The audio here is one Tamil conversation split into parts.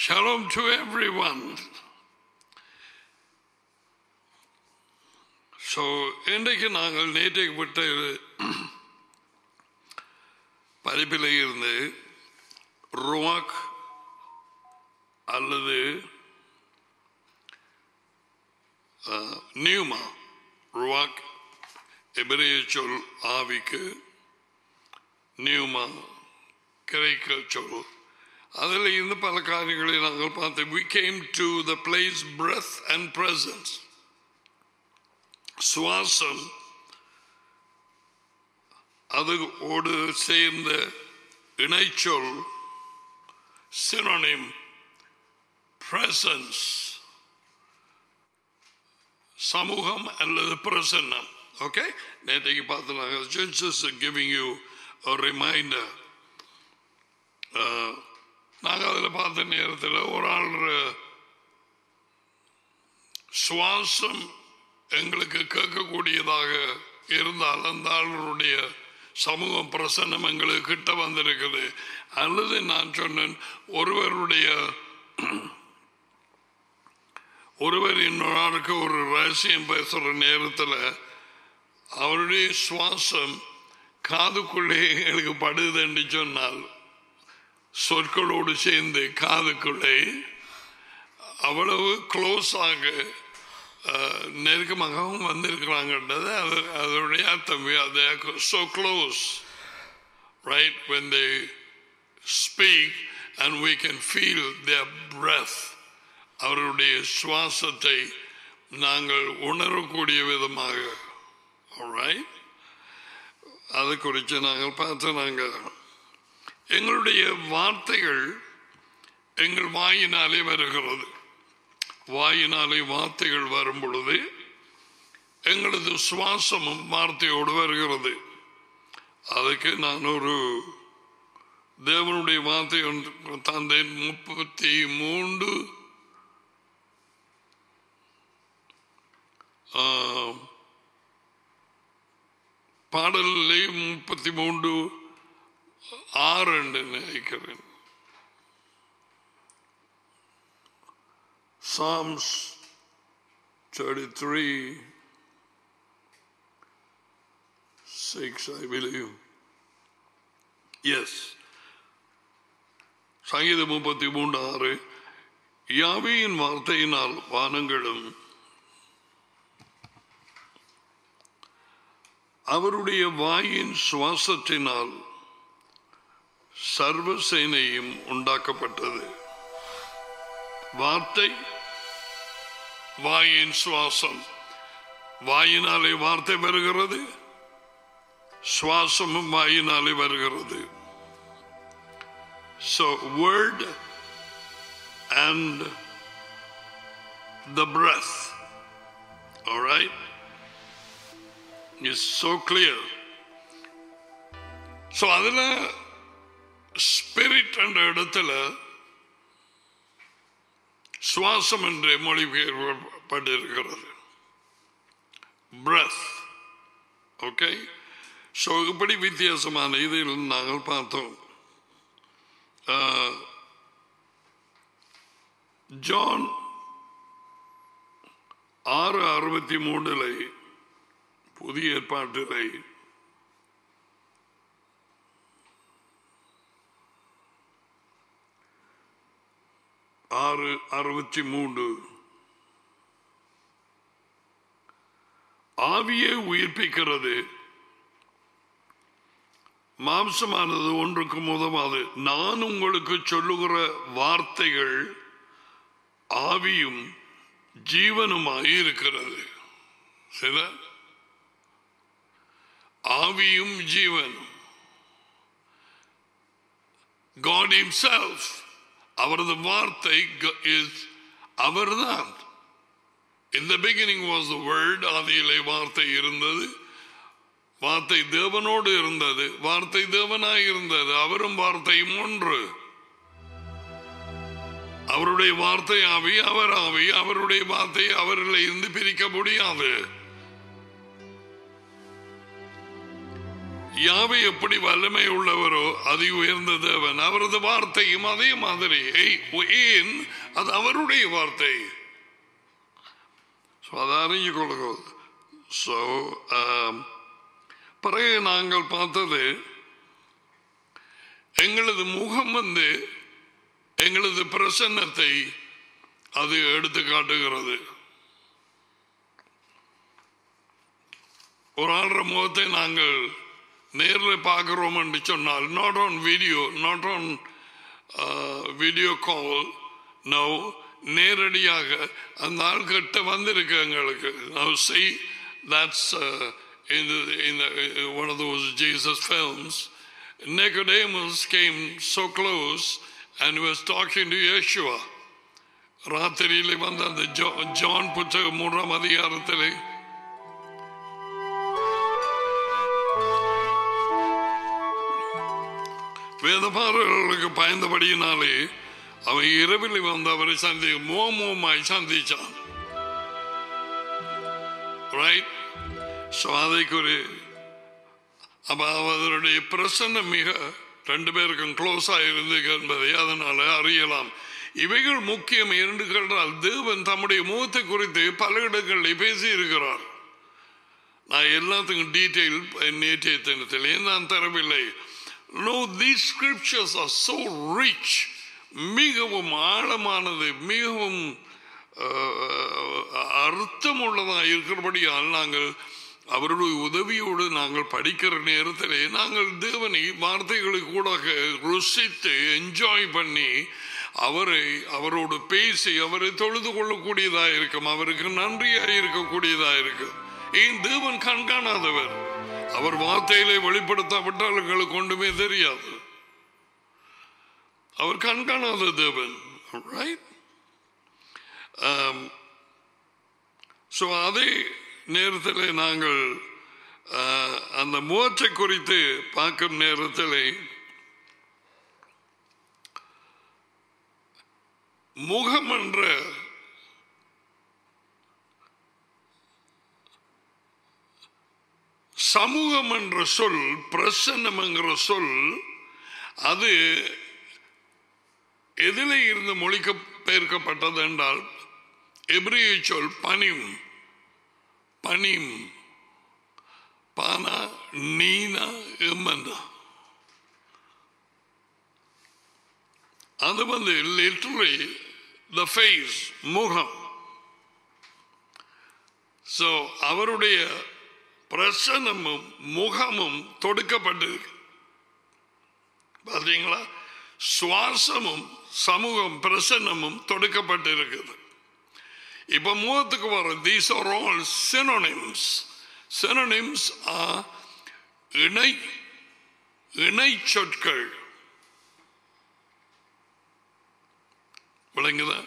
Shalom to everyone. ஸோ இன்றைக்கு நாங்கள் நேற்றைக்கு விட்ட பதிப்பில் இருந்து ருவாக் அல்லது அஹ், நியூமா ருவாக் எபிரேய சொல் ஆவிக்கு நியூமா கிரைக்க சொல் அதில் இருந்து பல காரியங்களை நாங்கள் பார்த்தோம் we came to the place breath and presence சுவாசம் அதோடு சேர்ந்த இணைச்சொல் சிரோனிம் presence சமூகம் அல்லது பிரசன்னம் ஓகே நேற்றைக்கு பார்த்துனாங்க ஜட்ஜஸ் கிவிங் யூ ரிமைண்டர் நாங்கள் அதில் பார்த்த நேரத்தில் ஒரு ஆள் சுவாசம் எங்களுக்கு கேட்கக்கூடியதாக இருந்தால் அந்த ஆளுடைய சமூகம் பிரசன்னம் எங்களுக்கு கிட்ட வந்திருக்குது அல்லது நான் சொன்னேன் ஒருவருடைய ஒருவர் இன்னொரு ஆளுக்கு ஒரு ரகசியம் பேசுற நேரத்தில் அவருடைய சுவாசம் காதுக்குள்ளே எங்களுக்கு படுது என்று சொன்னால் சொற்களோடு சேர்ந்து காதுக்குள்ளே அவ்வளவு க்ளோஸாக நெருக்கமாகவும் வந்திருக்கிறாங்கன்றது அது அதனுடைய அர்த்தம் so close right when they speak and we can feel their breath அவருடைய சுவாசத்தை நாங்கள் உணரக்கூடிய விதமாக alright? அது குறித்து நாங்கள் பார்த்து நாங்கள் எங்களுடைய வார்த்தைகள் எங்கள் வாயினாலே வருகிறது வாயினாலே வார்த்தைகள் வரும் பொழுது எங்களது சுவாசமும் வார்த்தையோடு வருகிறது அதுக்கு நான் ஒரு தேவனுடைய வார்த்தை ஒன்று தந்தேன் முப்பத்தி மூன்று ஆம், பாடலிலே முப்பத்தி மூன்று ஆறு என்று நினைக்கிறேன் Psalms 33 6 I believe yes சங்கீதம் முப்பத்தி மூன்று ஆறு யாவையின் வார்த்தையினால் வானங்களும் அவருடைய வாயின் சுவாசத்தினால் சர்வசேனையும் உண்டாக்கப்பட்டது வார்த்தை வாயின் சுவாசம் வாயினாலே வார்த்தை வருகிறது சுவாசமும் வாயினாலே வருகிறது So word and the breath. All right? It's so clear. So அதில் ஸ்பிரிட் என்ற இடத்துல சுவாசம் என்று மொழிபெயர்ப்பட்டிருக்கிறது பிரத் ஓகே ஸோ இப்படி வித்தியாசமான இதில் நாங்கள் பார்த்தோம் ஆஹ், ஜான் ஆறு அறுபத்தி மூணுல புதிய ஏற்பாட்டிலை ஆறு அறுபத்தி மூன்று ஆவியை உயிர்ப்பிக்கிறது மாம்சமானது ஒன்றுக்கு உதவாது நான் உங்களுக்கு சொல்லுகிற வார்த்தைகள் ஆவியும் ஜீவனுமாய் இருக்கிறது சில ஆவியும் ஜீவனும் God himself அவரது வார்த்தை இஸ் அவர்தான் In the beginning was the word ஆதியிலே வார்த்தை இருந்தது வார்த்தை தேவனோடு இருந்தது வார்த்தை தேவனாய் இருந்தது அவரும் வார்த்தையும் ஒன்று அவருடைய வார்த்தை ஆவி அவர் ஆவி அவருடைய வார்த்தை அவரில் இருந்து பிரிக்க முடியாது யாவை எப்படி வல்லமை உள்ளவரோ அதி உயர்ந்த தேவன் அவரது வார்த்தையும் அதே மாதிரி ஏய், ஏன் அது அவருடைய வார்த்தை So, அதை அறிஞ்சு கொள்ளுங்க ஸோ பிறகு நாங்கள் பார்த்தது எங்களது முகம் வந்து எங்களது பிரசன்னத்தை அது எடுத்து காட்டுகிறது ஒரு ஆள்ற முகத்தை நாங்கள் நேரில் பார்க்கிறோம் என்று சொன்னால் not on video not on video call no நேரடியாக அந்த ஆள் கிட்ட வந்திருக்கு எங்களுக்கு now see that's uh, in the, in the, uh, one of those Jesus films Nicodemus came so close and he was talking to Yeshua ராத்திரியிலே வந்த அந்த ஜோ ஜான் புத்தகம் மூன்றாம் அதிகாரத்திலே வேதபாரர்களுக்கு பயந்தபடியினாலே அவன் இரவில் வந்து அவரை சந்தி மோமோமாய் சந்திச்சான் ரைட் ஸோ அதைக்கு ஒரு அப்ப அவருடைய பிரசன்னம் மிக ரெண்டு பேருக்கும் க்ளோஸா இருந்து என்பதை அதனால அறியலாம் இவைகள் முக்கியம் என்று கேட்டால் தேவன் தம்முடைய முகத்தை குறித்து பல இடங்களில் பேசி இருக்கிறார் நான் எல்லாத்துக்கும் டீட்டெயில் நேற்றைய தினத்திலே நான் தரவில்லை no these scriptures are so rich மிகவும் ஆழமானது மிகவும் அஹ், அர்த்தம் உள்ளதாக இருக்கிறபடியால் நாங்கள் அவருடைய உதவியோடு நாங்கள் படிக்கிற நேரத்திலே நாங்கள் தேவனை வார்த்தைகளை கூட ருசித்து என்ஜாய் பண்ணி அவரை அவரோடு பேசி அவரை தொழுது கொள்ளக்கூடியதாக இருக்கும் அவருக்கு நன்றியாக இருக்கக்கூடியதாக இருக்கும் ஏன் தேவன் கண்காணாதவர் அவர் வார்த்தையிலே வெளிப்படுத்தாவிட்டால் எங்களுக்கு ஒன்றுமே தெரியாது அவர் கண்காணாத தேவன் ரைட் ஸோ அதே நேரத்தில் நாங்கள் அஹ், அந்த முகத்தை குறித்து பார்க்கும் நேரத்தில் முகம் என்ற சமூகம் என்ற சொல் பிரசன்னம் என்கிற சொல் அது எதிலே இருந்து மொழிக்க பெயர்க்கப்பட்டது என்றால் எபிரிய சொல் பனிம் பனிம் பானா நீனா எம்மன்னா அது வந்து லிட்டரலி த ஃபேஸ் முகம் ஸோ அவருடைய பிரசனமும் முகமும் தொடுக்கப்பட்டிருக்கு பார்த்தீங்களா சுவாசமும் சமூகம் பிரசன்னமும் தொடுக்கப்பட்டிருக்குது இப்ப முகத்துக்கு வர these are all synonyms synonyms இணை இணை சொற்கள் விளங்குதா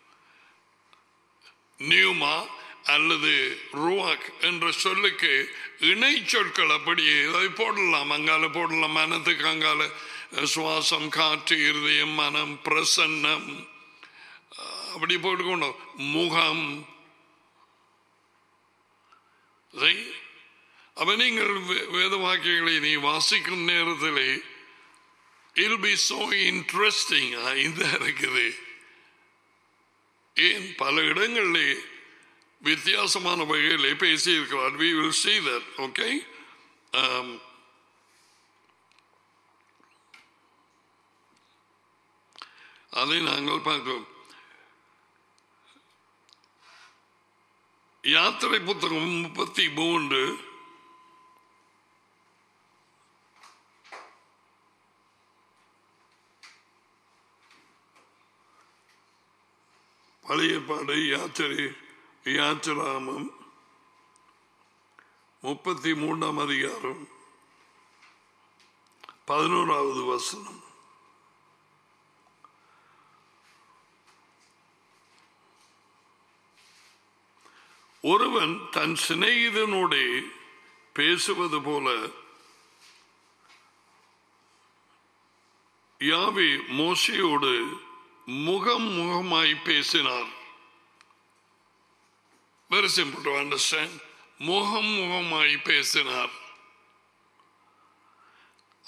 நியூமா அல்லது ருவாக் என்ற சொல்லுக்கு இணை சொற்கள் அப்படியே இதை போடலாம் அங்கால போடலாம் மனத்துக்கு அங்கால சுவாசம் காற்று இருதயம் மனம் பிரசன்னம் அப்படி போட்டுக்கொண்டோம் முகம் சரி? அப்ப நீங்கள் வே- வேத வாக்கியங்களை நீ வாசிக்கும் நேரத்தில் இல் பி சோ இன்ட்ரெஸ்டிங் இந்த இருக்குது ஏன் பல இடங்களிலே வித்தியாசமான வகையிலே பேசியிருக்கிறார் we will see that okay um, அதை நாங்கள் பார்க்கிறோம் யாத்திரை புத்தகம் முப்பத்தி மூன்று பழைய பாடு யாத்திரை யாத்திராமம் முப்பத்தி மூன்றாம் அதிகாரம் பதினோராவது வசனம் ஒருவன் தன் சிநேகிதனோடே பேசுவது போல யாவே மோசையோடு முகம் முகமாய் பேசினார் வெரி சிம்பிள் டு அண்டர்ஸ்டாண்ட் முகம் முகமாய் பேசினார்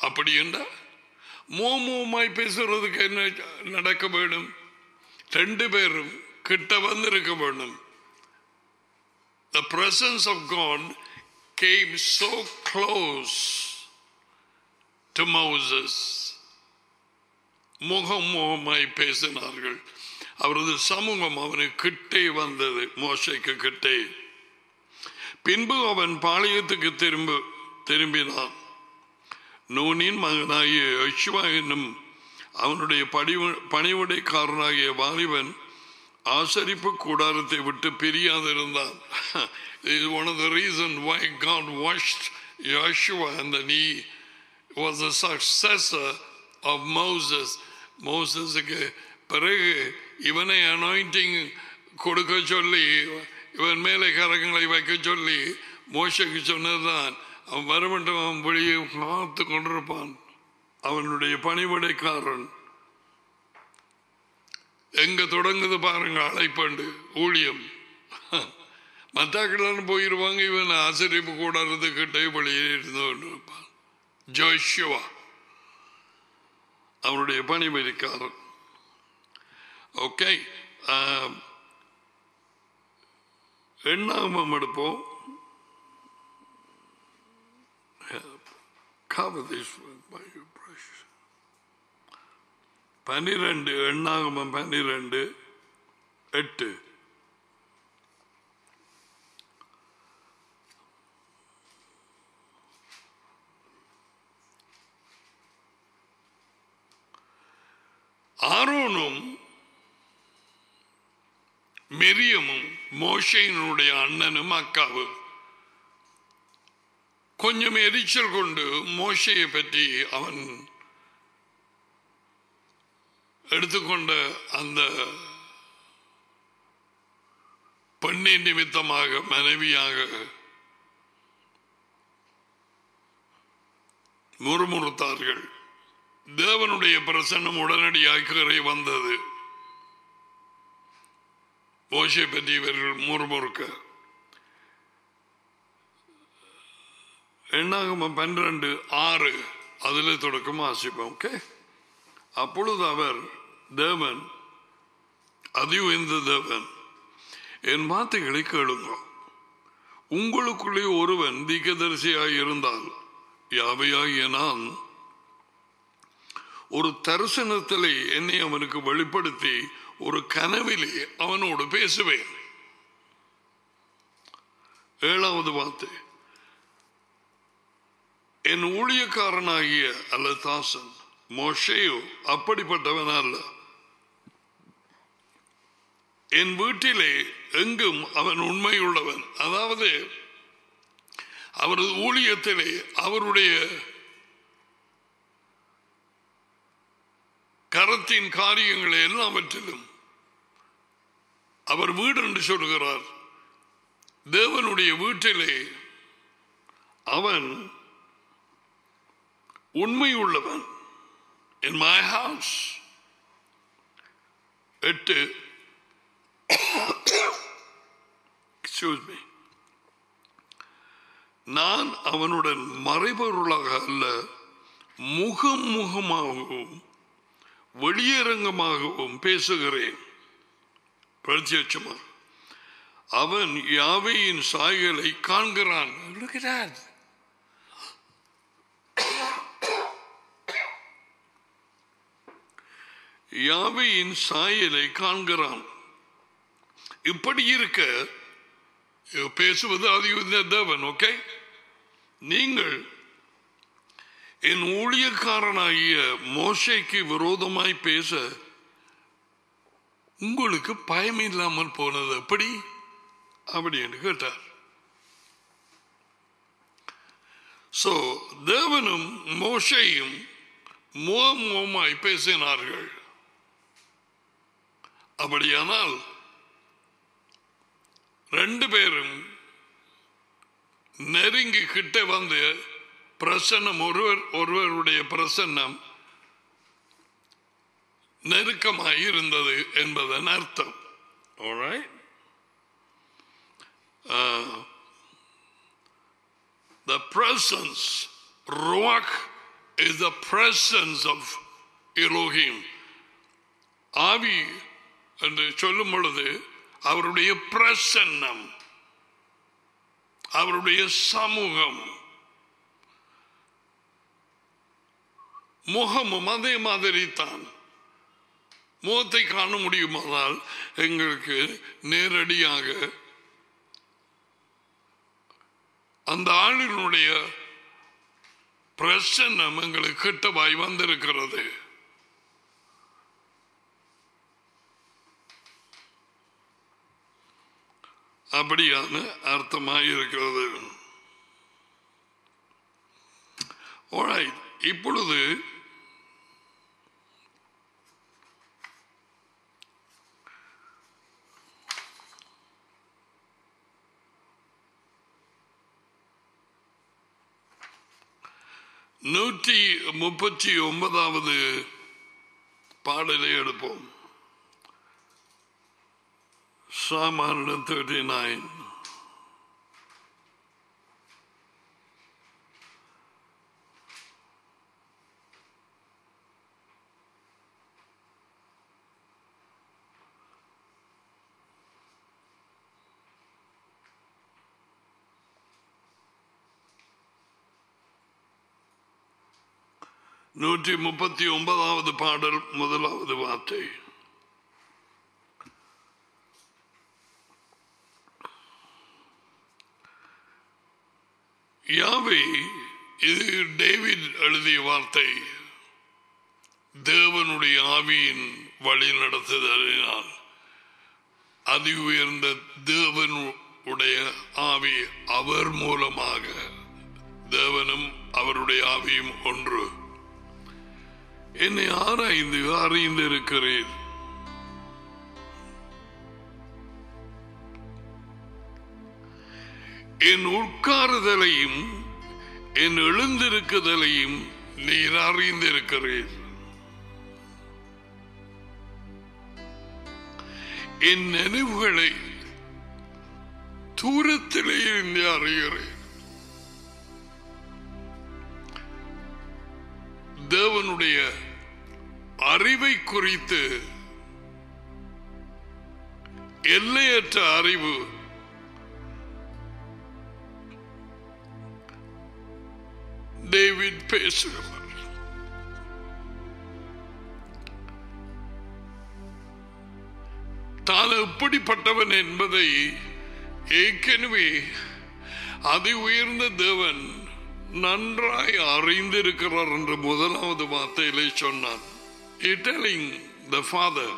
அப்படி என்றா மோமுமாய் பேசுறதுக்கு என்ன நடக்க வேண்டும் ரெண்டு பேரும் கிட்ட வந்திருக்க வேண்டும் The presence of God came so close to Moses. முகம் முகமாய் பேசினார்கள் அவரது சமூகம் அவனுக்கு கிட்டே வந்தது மோசைக்கு கிட்டே பின்பு அவன் பாளையத்துக்கு திரும்ப திரும்பினான் நூனின் மகனாகிய யெஷுவா என்னும் அவனுடைய படிவு பணிவுடைக்காரனாகிய வாலிபன் ஆசரிப்பு கூடாரத்தை விட்டு பிரியாதிருந்தான் is one of the reasons why God washed Joshua and then he was a successor of Moses. மோசஸுக்கு பிறகு இவனை அனாயிண்டிங் கொடுக்க சொல்லி இவன் மேலே கரங்களை வைக்க சொல்லி மோசைக்கு சொன்னதுதான் அவன் வரமட்டும் அவன் வெளியே காத்து கொண்டிருப்பான் அவனுடைய பணிவிடைக்காரன் எங்க தொடங்குது பாருங்க அழைப்பண்டு ஊழியம் மத்தாக்கெல்லாம் போயிருவாங்க இவன் ஆசிரியப்பு கூடாரத்துக்கிட்டே வெளியே இருந்து கொண்டிருப்பான் ஜோஷுவா அவருடைய பணிவிடைக்காரன் ஓகே எண்ணாமம் எடுப்போம் Cover this by your brush. பனிரெண்டு எண்ணாகமம் பனிரெண்டு எட்டு ஆரோனும் மெரியமும் மோஷையினுடைய அண்ணனும் அக்காவும் கொஞ்சம் எரிச்சல் கொண்டு மோசையை பற்றி அவன் எடுத்துக்கொண்ட அந்த பெண்ணின் நிமித்தமாக மனைவியாக முறுமுறுத்தார்கள் தேவனுடைய பிரசன்னம் உடனடியாக இறை வந்தது மோசை பற்றி இவர்கள் முறுமுறுக்க எண்ணாகமம் பன்னிரண்டு ஆறு அதில் தொடக்கம் வாசிப்போம் ஓகே அப்பொழுது அவர் தேவன் அதி உயர்ந்த தேவன் என் வார்த்தைகளை கேளுங்க உங்களுக்குள்ளே ஒருவன் தீக்கதரிசியாய் இருந்தால் யாவையாகிய நான் ஒரு தரிசனத்திலே என்னை அவனுக்கு வெளிப்படுத்தி ஒரு கனவிலே அவனோடு பேசுவேன் ஏழாவது வார்த்தை என் ஊழியக்காரனாகிய அல்ல தாசன் மோஷேயோ அப்படிப்பட்டவன் அல்ல என் வீட்டிலே எங்கும் அவன் உண்மையுள்ளவன் அதாவது அவரது ஊழியத்திலே அவருடைய கரத்தின் காரியங்களை எல்லாவற்றிலும் அவர் வீடு என்று சொல்கிறார் தேவனுடைய வீட்டிலே அவன் உண்மையுள்ளவன் in my house எட்டு எக்ஸ்கியூஸ் மீ நான் அவனுடன் மறைபொருளாக அல்ல முகம் முகமாகவும் வெளியரங்கமாகவும் பேசுகிறேன் பிரத்யட்சமாக அவன் யாவையின் சாய்களை காண்கிறான் Look at that. யாவையின் சாயலை காண்கிறான் இப்படி இருக்க பேசுவது அது தேவன் ஓகே நீங்கள் என் ஊழியக்காரனாகிய மோசைக்கு விரோதமாய் பேச உங்களுக்கு பயம் இல்லாமல் போனது எப்படி அப்படி என்று கேட்டார் சோ தேவனும் மோசையும் முகமுகமாய் பேசினார்கள் அப்படியானால் ரெண்டு பேரும் நெருங்கி கிட்ட வந்து பிரசன்னம் ஒருவர் ஒருவருடைய பிரசன்னம் நெருக்கமாய் இருந்தது என்பதன் அர்த்தம் Alright? Uh, the presence, ruach is the presence of Elohim. ஆவி என்று சொல்லும் பொழுது அவருடைய பிரசன்னம் அவருடைய சமூகம் முகமும் அதே மாதிரி தான் முகத்தை காண முடியுமானால் எங்களுக்கு நேரடியாக அந்த ஆளினுடைய பிரசன்னம் எங்களுக்கு கிட்டவாய் வந்திருக்கிறது அப்படியான அர்த்தமாய் இருக்கிறது Alright, இப்பொழுது நூற்றி முப்பத்தி ஒன்பதாவது பாடலை எடுப்போம் Psalm 139. நூற்றி முப்பத்தி ஒன்பதாவது பாடல் முதலாவது வார்த்தை யாவை இது டேவிட் எழுதிய வார்த்தை தேவனுடைய ஆவியின் வழி நடத்துதலினால் அதி உயர்ந்த தேவனுடைய ஆவி அவர் மூலமாக தேவனும் அவருடைய ஆவியும் ஒன்று என்னை ஆராய்ந்து அறிந்து இருக்கிறேன் என் உட்காருதலையும் என் எழுந்திருக்குதலையும் நீர் அறிந்திருக்கிறீர் என் நினைவுகளை தூரத்திலே இருந்து அறிகிறேன் தேவனுடைய அறிவை குறித்து எல்லையற்ற அறிவு டேவிட் பேசுகிறார் தான் எப்படிப்பட்டவன் என்பதை ஏற்கனவே அதி உயர்ந்த தேவன் நன்றாய் அறிந்திருக்கிறார் என்று முதலாவது வார்த்தையிலே சொன்னான் இட்டலிங் த ஃபாதர்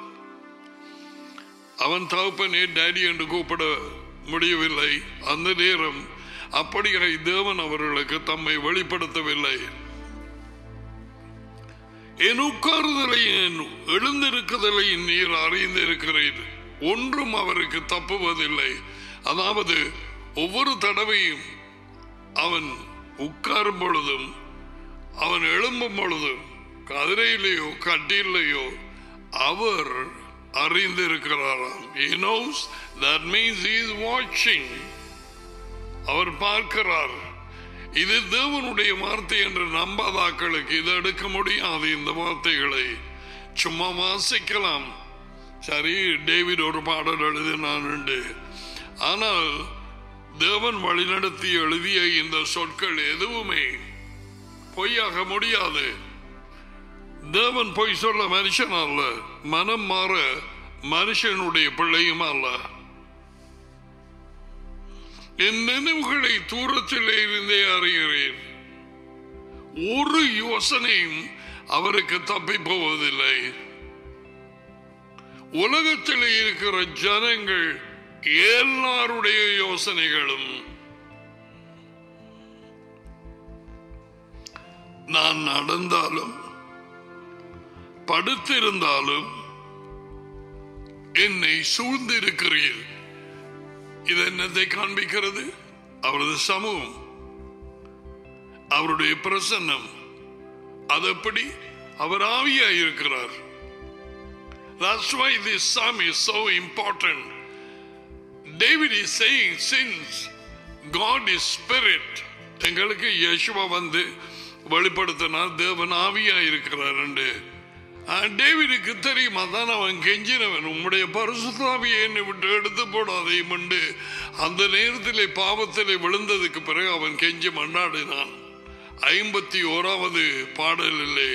அவன் தகப்பனே டேடி என்று கூப்பிட முடியவில்லை அந்த நேரம் அப்படியாய் தேவன் அவர்களுக்கு தம்மை வெளிப்படுத்தவில்லை என் உட்காருதலையும் எழுந்திருக்குதலையும் நீர் அறிந்திருக்கிறீர் ஒன்றும் அவருக்கு தப்புவதில்லை அதாவது ஒவ்வொரு தடவையும் அவன் உட்காரும் பொழுதும் அவன் எழும்பும் பொழுதும் கதிரையிலேயோ கட்டிலேயோ அவர் அறிந்திருக்கிறாராம் he knows that means he is watching அவர் பார்க்கிறார் இது தேவனுடைய வார்த்தை என்று நம்பாதாக்களுக்கு இது எடுக்க முடியாது இந்த வார்த்தைகளை சும்மா வாசிக்கலாம் சரி டேவிட் ஒரு பாடல் எழுதினான் உண்டு ஆனால் தேவன் வழிநடத்தி எழுதிய இந்த சொற்கள் எதுவுமே பொய்யாக முடியாது தேவன் பொய் சொல்ல மனுஷன் அல்ல மனம் மாற மனுஷனுடைய பிள்ளையும் அல்ல என் நினைவுகளை தூரத்திலே இருந்தே அறிகிறேன் ஒரு யோசனையும் அவருக்கு தப்பி போவதில்லை உலகத்தில் இருக்கிற ஜனங்கள் எல்லாருடைய யோசனைகளும் நான் நடந்தாலும் படுத்திருந்தாலும் என்னை சூழ்ந்திருக்கிறீர் இது என்னத்தை காண்பிக்கிறது அவரது சமூகம் அவருடைய பிரசன்னம் அது எப்படி அவர் ஆவியாய் இருக்கிறார் That's why this psalm is so important. David is saying, since God is spirit, எங்களுக்கு யேசுவா வந்து வெளிப்படுத்தினார் தேவன் ஆவியா இருக்கிறார் என்று டேவிடுக்கு தெரியும் அதான் அவன் கெஞ்சினவன் உம்முடைய பரிசுத்தாவியை என்னை விட்டு எடுத்து போடாதையும் உண்டு அந்த நேரத்திலே பாவத்திலே விழுந்ததுக்கு பிறகு அவன் கெஞ்சி மண்டாடினான் ஐம்பத்தி ஓராவது பாடலிலே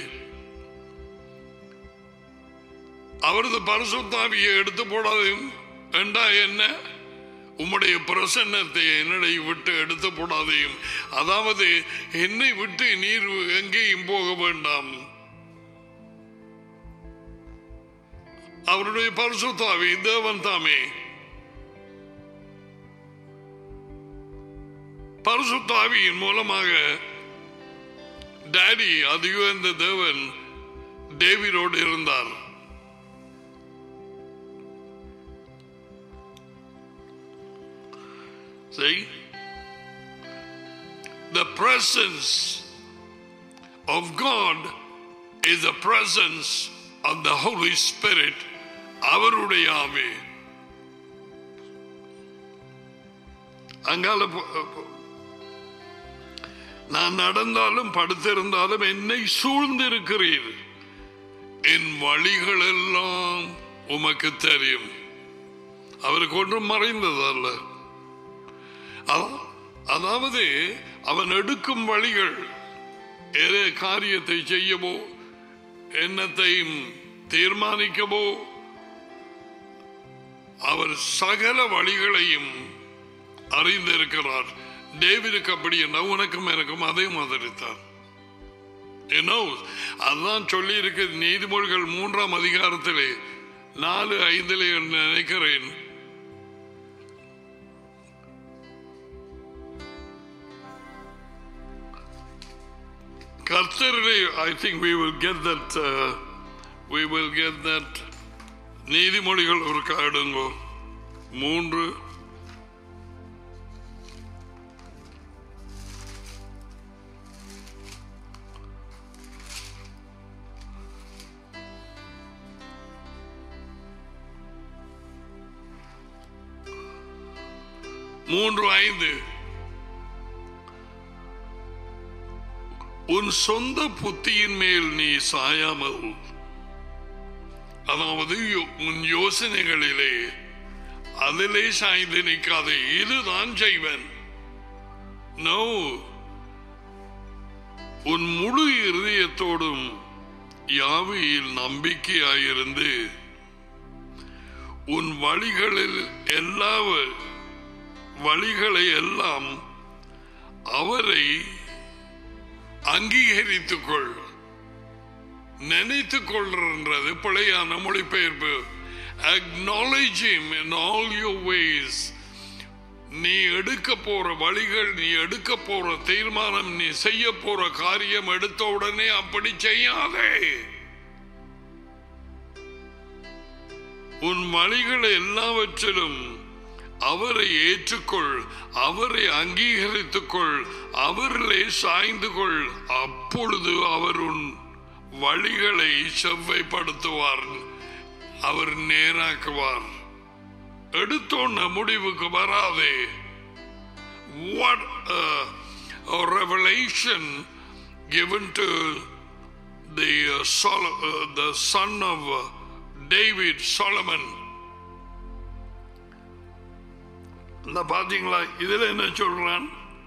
அவரது பரிசுத்தாவியை எடுத்து போடாதையும் என்றா என்ன உம்முடைய பிரசன்னத்தை என்னை விட்டு எடுத்து போடாதையும் அதாவது என்னை விட்டு நீர் எங்கேயும் போக வேண்டாம் அவருடைய பரிசுத்தாவி தேவன் தாமே பரிசுத்தாவியின் மூலமாக டாடி அதிகோ இந்த தேவன் டேவிடோடு இருந்தார் See? The presence of God is the presence of the Holy Spirit. அவருடைய ஆவி அங்கால போ- போ- நான் நடந்தாலும் படுத்திருந்தாலும் என்னை சூழ்ந்திருக்கிறீர் என் வழிகள் எல்லாம் உமக்கு தெரியும் அவருக்கு ஒன்றும் மறைந்ததல்ல அதா- அதாவது அவன் எடுக்கும் வழிகள் எது காரியத்தை செய்யவோ எண்ணத்தையும் தீர்மானிக்கவோ அவர் சகல வழிகளையும் அறிந்திருக்கிறார் டேவிடுக்கு அப்படி என்ன உனக்கும் எனக்கும் அதே மாதிரி தான் என்ன அதான் சொல்லி இருக்கு நீதிமொழிகள் மூன்றாம் அதிகாரத்திலே நாலு ஐந்திலே நினைக்கிறேன் கர்த்தரிலே I think we will get that uh, we will get that நீதிமொழிகள் ஒரு காடுங்கோ மூன்று மூன்று ஐந்து உன் சொந்த புத்தியின் மேல் நீ சாயாமல் அதாவது யோ- உன் யோசனைகளிலே அதிலே சாய்ந்து நிற்காதே இதுதான் செய்வன் நோ உன் முழு இருதயத்தோடும் யாவையில் நம்பிக்கையாயிருந்து உன் வழிகளில் எல்லா வ- வழிகளை எல்லாம் அவரை அங்கீகரித்துக் கொள் நினைத்துக் கொள்றது பிழையான மொழிபெயர்ப்பு acknowledge him in all your ways நீ எடுக்க போற வழிகள் நீ எடுக்க போற தீர்மானம் நீ செய்ய போற காரியம் எடுத்த உடனே அப்படி செய்யாதே உன் வழிகள் எல்லாவற்றிலும் அவரை ஏற்றுக்கொள் அவரை அங்கீகரித்துக் கொள் அவரிலே சாய்ந்து கொள் அப்பொழுது அவர் உன் வழிகளை செவ்வைப்படுத்துவார் அவர் நேராக்குவார் எடுத்தோன்ன முடிவுக்கு வராதே what a, a revelation given to the uh, Sol- uh, the son of uh, David Solomon இந்த பாத்தீங்களா இதுல என்ன சொல்றான்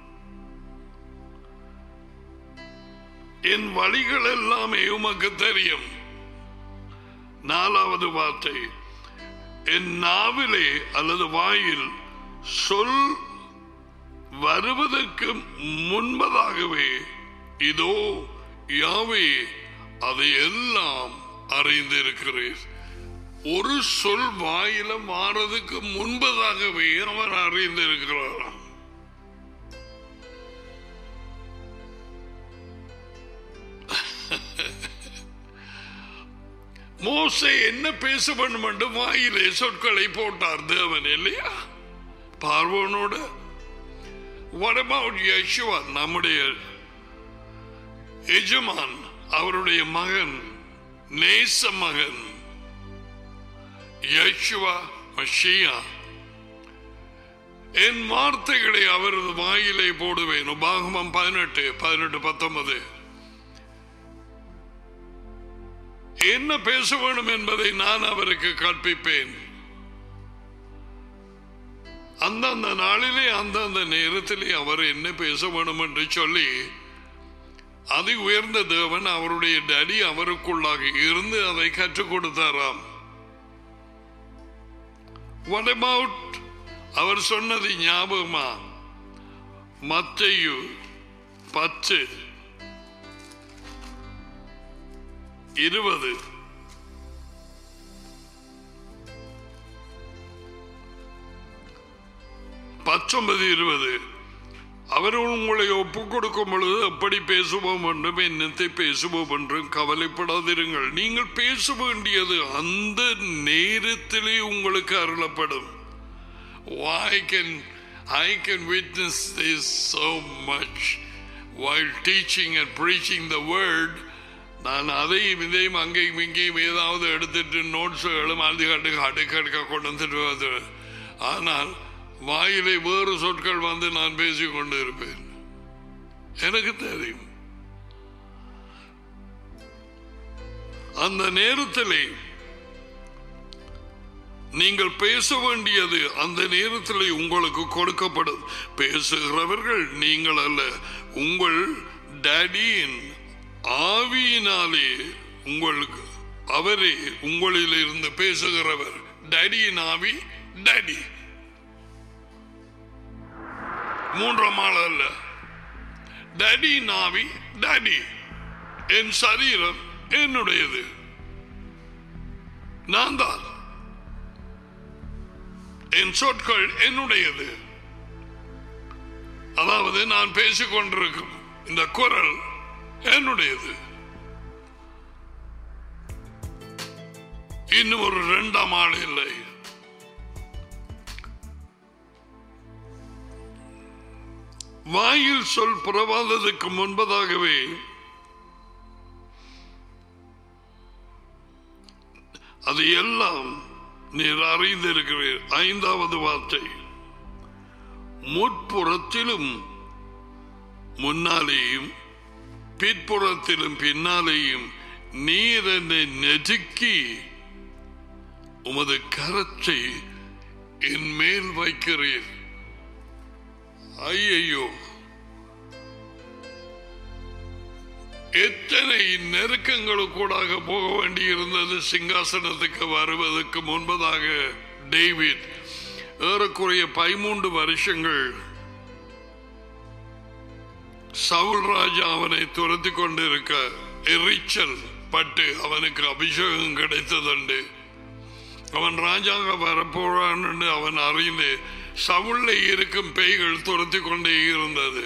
என் வழிகள் எல்லாமே உமக்கு தெரியும் நாலாவது வார்த்தை என் நாவிலே அல்லது வாயில் சொல் வருவதற்கு முன்பதாகவே இதோ யாவே அதை எல்லாம் அறிந்திருக்கிறீர் ஒரு சொல் வாயில மாறதுக்கு முன்பதாகவே அவர் அறிந்திருக்கிறாராம் மோசே என்ன பேச வேண்டும் என்று வாயிலே சொற்களை போட்டார் தேவன் இல்லையா பார்வோனோட What about Yeshua நம்முடைய எஜமான் அவருடைய மகன் நேச மகன் யேசுவா மஷியா என் வார்த்தைகளை அவரது வாயிலே போடுவேன் உபாகமம் பதினெட்டு பதினெட்டு பத்தொன்பது என்ன பேச வேண்டும் என்பதை நான் அவருக்கு கற்பிப்பேன் அந்தந்த நாளிலே அந்தந்த நேரத்திலே அவர் என்ன பேச வேண்டும் என்று சொல்லி அதி உயர்ந்த தேவன் அவருடைய டடி அவருக்குள்ளாக இருந்து அதை கற்றுக் கொடுத்தாராம் What about அவர் சொன்னது ஞாபகமா மத்தையு பத்து இருபது பத்தொன்பது இருபது அவர் உங்களை ஒப்புக் கொடுக்கும் பொழுது எப்படி பேசுவோம் என்றும் என்னத்தை பேசுவோம் என்றும் கவலைப்படாதிருங்கள் நீங்கள் பேச வேண்டியது அந்த நேரத்திலே உங்களுக்கு அருளப்படும் I can I can witness this so much while teaching and preaching the word நான் அதையும் இதையும் அங்கேயும் இங்கேயும் ஏதாவது எடுத்துட்டு நோட்ஸுகளும் அது கடுக்க அடுக்கடுக்க கொண்டு வந்துட்டு வருவேன். ஆனால் வாயிலே வேறு சொற்கள் வந்து நான் பேசிக் கொண்டு இருப்பேன் எனக்கு தெரியும் அந்த நேரத்திலே நீங்கள் பேச வேண்டியது அந்த நேரத்தில் உங்களுக்கு கொடுக்கப்படும் பேசுகிறவர்கள் நீங்கள் அல்ல உங்கள் டேடியின் ஆவியினாலே உங்களுக்கு அவரே உங்களில் இருந்து பேசுகிறவர் டேடியின் ஆவி டேடி மூன்றாம் ஆள் அல்ல டேடியின் ஆவி டேடி என் சரீரம் என்னுடையது நான் தான் என் சொற்கள் என்னுடையது அதாவது நான் பேசிக் கொண்டிருக்கும் இந்த குரல் என்னுடையது இன்னும் ஒரு இரண்டாம் ஆள் இல்லை வாயில் சொல் புறவாததுக்கு முன்பதாகவே அது எல்லாம் நீர் அறிந்திருக்கிறீர் ஐந்தாவது வார்த்தை முற்புறத்திலும் முன்னாலேயும் பிற்புறத்திலும் பின்னாலேயும் நீர் என்னை நெருக்கி உமது கரத்தை என் மேல் வைக்கிறீர் ஐயையோ எத்தனை நெருக்கங்களுக்கூடாக போக வேண்டியிருந்தது சிங்காசனத்துக்கு வருவதற்கு முன்பதாக டேவிட் ஏறக்குறைய பதிமூன்று வருஷங்கள் சவுல் ராஜா அவனை துரத்தி கொண்டிருக்க எரிச்சல் பட்டு அவனுக்கு அபிஷேகம் கிடைத்ததுண்டு அவன் ராஜாங்க வரப்போறான் என்று அவன் அறிந்து சவுள்ள இருக்கும் பேய்கள் துரத்தி கொண்டே இருந்தது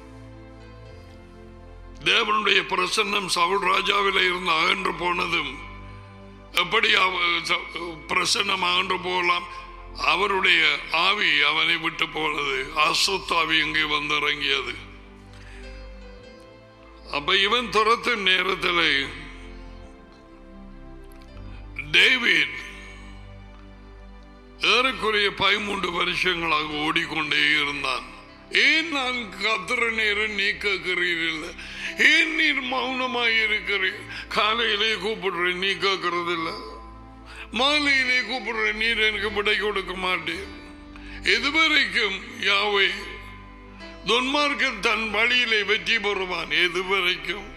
தேவனுடைய பிரசன்னம் சவுல் ராஜாவில இருந்து அகன்று போனதும் எப்படி அவ- ச- பிரசன்னம் அகன்று போகலாம் அவருடைய ஆவி அவனை விட்டு போனது அசுத்தாவி இங்கே வந்து இறங்கியது அப்ப இவன் துரத்தும் நேரத்தில் டேவிட் ஏறக்குறைய பதிமூன்று வருஷங்களாக ஓடிக்கொண்டே இருந்தான் ஏன் நான் கத்துற நேரம் நீ கேட்கிறீர்கள் ஏன் நீர் மௌனமாய் இருக்கிறீர் காலையிலே கூப்பிடுறேன் நீ கேட்கறது இல்ல மாலையிலே கூப்பிடுறேன் நீர் எனக்கு விடை கொடுக்க மாட்டேன் எதுவரைக்கும் யாவை துன்மார்க்கன் தன் வழியிலே வெற்றி பெறுவான் எதுவரைக்கும்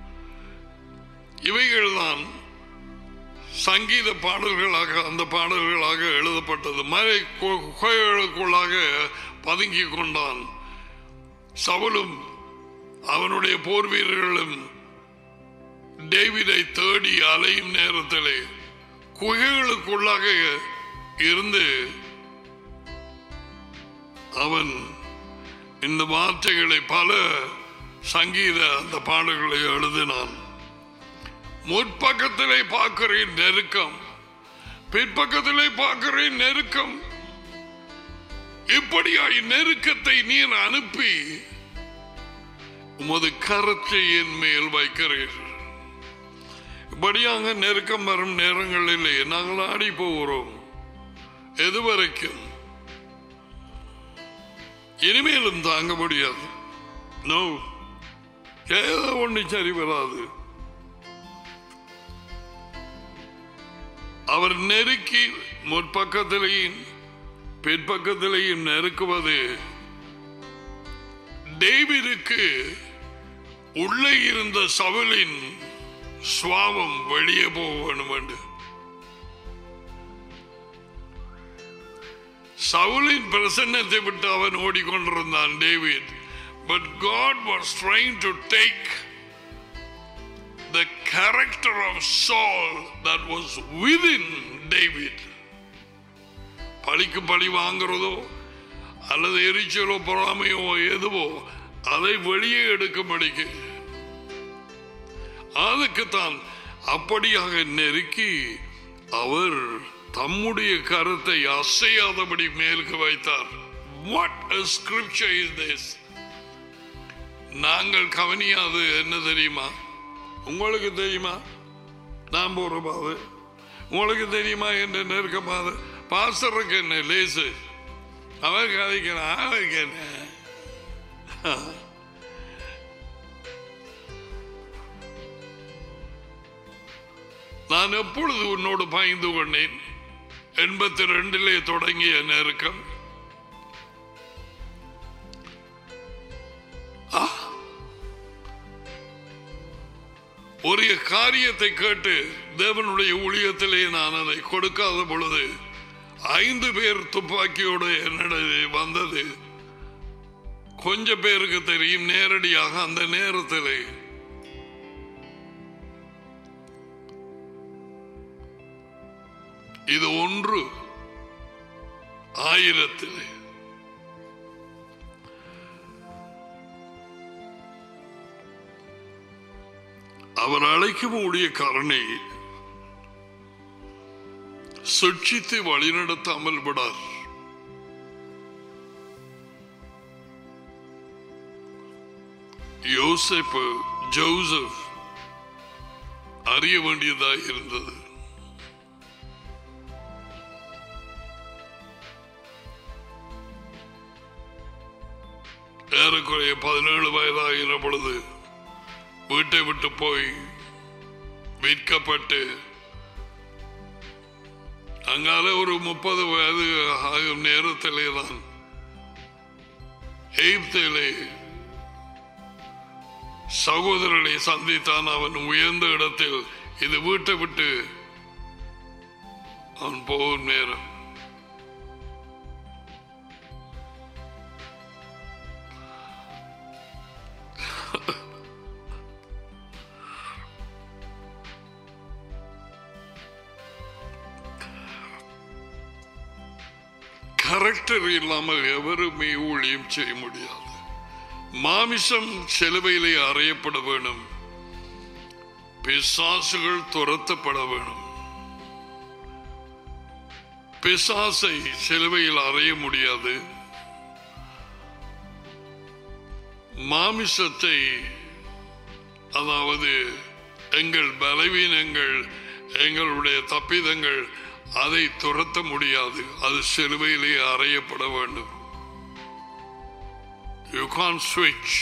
இவைகள்தான் சங்கீத பாடல்களாக அந்த பாடல்களாக எழுதப்பட்டது மலை கு- குகைகளுக்குள்ளாக பதுங்கி கொண்டான் சவுலும் அவனுடைய போர் வீரர்களும் டேவிடை தேடி அலையும் நேரத்திலே குகைகளுக்குள்ளாக இருந்து அவன் இந்த வார்த்தைகளை பல சங்கீத அந்த பாடல்களை எழுதினான் முற்பக்கத்திலே பார்க்கிறேன் நெருக்கம் பிற்பக்கத்திலே பார்க்கிறேன் நெருக்கம் இப்படியாய் நெருக்கத்தை நீர் அனுப்பி உமது கரத்தை என் மேல் வைக்கிறீர் இப்படியாக நெருக்கம் வரும் நேரங்களிலே நாங்கள் ஆடி போகிறோம் எதுவரைக்கும் இனிமேலும் தாங்க முடியாது நோ ஏதோ ஒண்ணு சரி வராது அவர் நெருக்கி முற்பக்கத்திலேயும் பிற்பக்கத்திலேயும் நெருக்குவது டேவிடுக்கு உள்ளே இருந்த சவுலின் சுவாபம் வெளியே போக வேண்டும் என்று சவுலின் பிரசன்னத்தை விட்டு அவன் ஓடிக்கொண்டிருந்தான் David but God was trying to take the character of Saul that was within David. பழிக்கு பழி வாங்குறதோ அல்லது எரிச்சலோ பொறாமையோ எதுவோ அதை வெளியே எடுக்கும்படிக்கு அதுக்குத்தான் அப்படியாக நெருக்கி அவர் தம்முடைய கருத்தை அசையாதபடி மேலுக்கு வைத்தார் வாட் scripture is this நாங்கள் கவனியாது என்ன தெரியுமா உங்களுக்கு தெரியுமா நான் போற பாது உங்களுக்கு தெரியுமா என்ற நெருக்கமாது பாசருக்கு என்ன லேசு அவர் கதைக்கிறான் அவருக்கு என்ன நான் எப்பொழுது உன்னோடு பாய்ந்து கொண்டேன் எண்பத்தி ரெண்டிலே தொடங்கிய நெருக்கம் ஆ ஒரு காரியத்தை கேட்டு தேவனுடைய ஊழியத்திலே நான் அதை கொடுக்காத பொழுது ஐந்து பேர் துப்பாக்கியோடு என்னிடையே வந்தது கொஞ்ச பேருக்கு தெரியும் நேரடியாக அந்த நேரத்திலே இது ஒன்று ஆயிரத்திலே அவர் அழைக்கும் ஊழியக்காரனை சிக்ஷித்து வழிநடத்தாமல் விடார் யோசேப்பு ஜோசப் அறிய வேண்டியதாக இருந்தது ஏறக்குறைய பதினேழு வயதாகிற பொழுது வீட்டை விட்டு போய் விற்கப்பட்டு அங்கால ஒரு முப்பது வயது ஆகும் நேரத்திலே தான் எய்ப்திலே சகோதரனை சந்தித்தான் அவன் உயர்ந்த இடத்தில் இது வீட்டை விட்டு அவன் போகும் நேரம் கரெக்டர் இல்லாமல் எவருமே ஊழியம் செய்ய முடியாது மாமிசம் சிலுவையிலே அறையப்பட வேணும் பிசாசுகள் துரத்தப்பட வேணும் பிசாசை சிலுவையில் அறைய முடியாது மாமிசத்தை அதாவது எங்கள் பலவீனங்கள் எங்களுடைய தப்பிதங்கள் அதை துரத்த முடியாது அது சிலுவையிலே அறையப்பட வேண்டும் யூ கான் ஸ்விட்ச்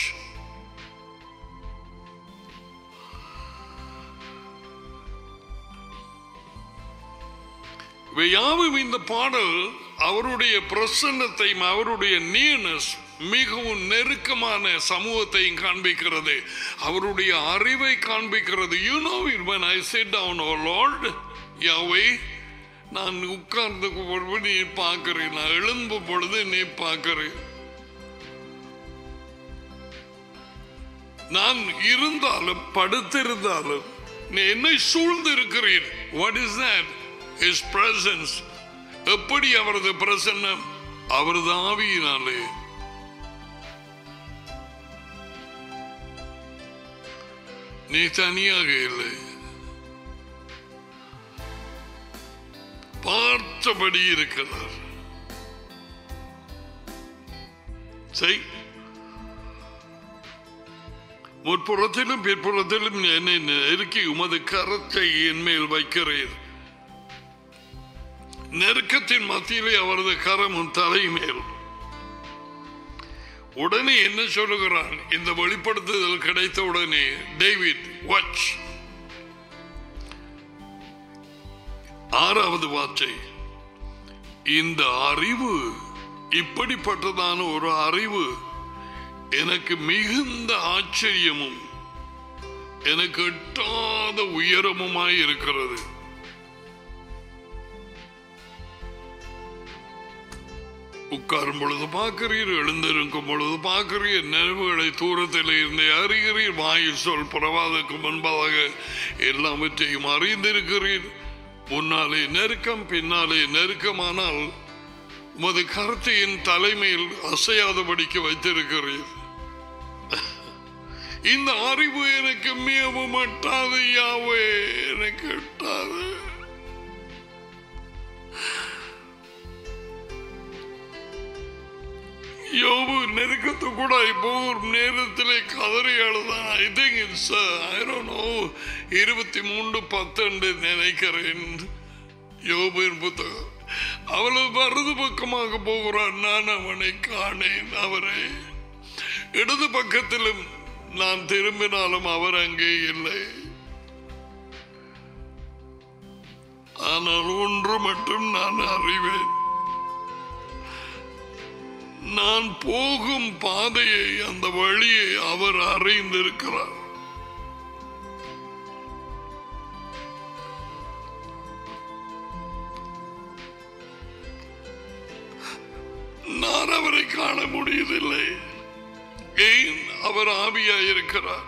யாவும் இந்த பாடல் அவருடைய பிரசன்னத்தையும் அவருடைய நியர்னஸ் மிகவும் நெருக்கமான சமூகத்தையும் காண்பிக்கிறது அவருடைய அறிவை காண்பிக்கிறது you know it when I sit down oh Lord Yahweh நான் உட்கார்ந்து பொழுது நீ பார்க்கிறேன் நான் எழும்பும் பொழுது நீ பார்க்கிறேன் நான் இருந்தாலும் படுத்திருந்தாலும் நீ என்னை சூழ்ந்து இருக்கிறேன் what is that is presence எப்படி அவரது பிரசன்னம் அவரது ஆவியினாலே நீ தனியாக இல்லை பார்த்தபடி இருக்கிறார் செய் முற்புறத்திலும் பிற்புறத்திலும் என்னை நெருக்கி உமது கரத்தை என் மேல் வைக்கிறீர் நெருக்கத்தின் மத்தியிலே அவரது கரம் உன் தலை மேல் உடனே என்ன சொல்லுகிறான் இந்த வெளிப்படுத்துதல் கிடைத்த உடனே டேவிட் வாட்ச் ஆறாவது வார்த்தை இந்த அறிவு இப்படிப்பட்டதான ஒரு அறிவு எனக்கு மிகுந்த ஆச்சரியமும் எனக்கு எட்டாத உயரமுமாய் இருக்கிறது உட்காரும் பொழுது பார்க்கிறீர் எழுந்திருக்கும் பொழுது பார்க்கிறீர் நினைவுகளை தூரத்தில் இருந்து அறிகிறீர் வாயில் சொல் பிரவாதக்கு முன்பதாக எல்லாவற்றையும் அறிந்திருக்கிறீர் முன்னாலே நெருக்கம் பின்னாலே நெருக்கமானால் உமது கருத்தையின் தலைமையில் அசையாதபடிக்கு வைத்திருக்கிறீர் இந்த அறிவு எனக்கு மிகவும் எட்டாது யாவே எனக்கு எட்டாது யோபு நெருக்கத்து கூட போகும் நேரத்திலே கதறி அழுதான் I think it's I don't know இருபத்தி மூன்று பத்தெண்டு நினைக்கிறேன் யோபுவின் புத்தகம் அவளது வலது பக்கமாக போகிறான் நான் அவனை காணேன் அவரை இடது பக்கத்திலும் நான் திரும்பினாலும் அவர் அங்கே இல்லை ஆனால் ஒன்று மட்டும் நான் அறிவேன் நான் போகும் பாதையை அந்த வழியை அவர் அறிந்திருக்கிறார் நான் அவரை காண முடியவில்லை ஏன் அவர் ஆவியாயிருக்கிறார்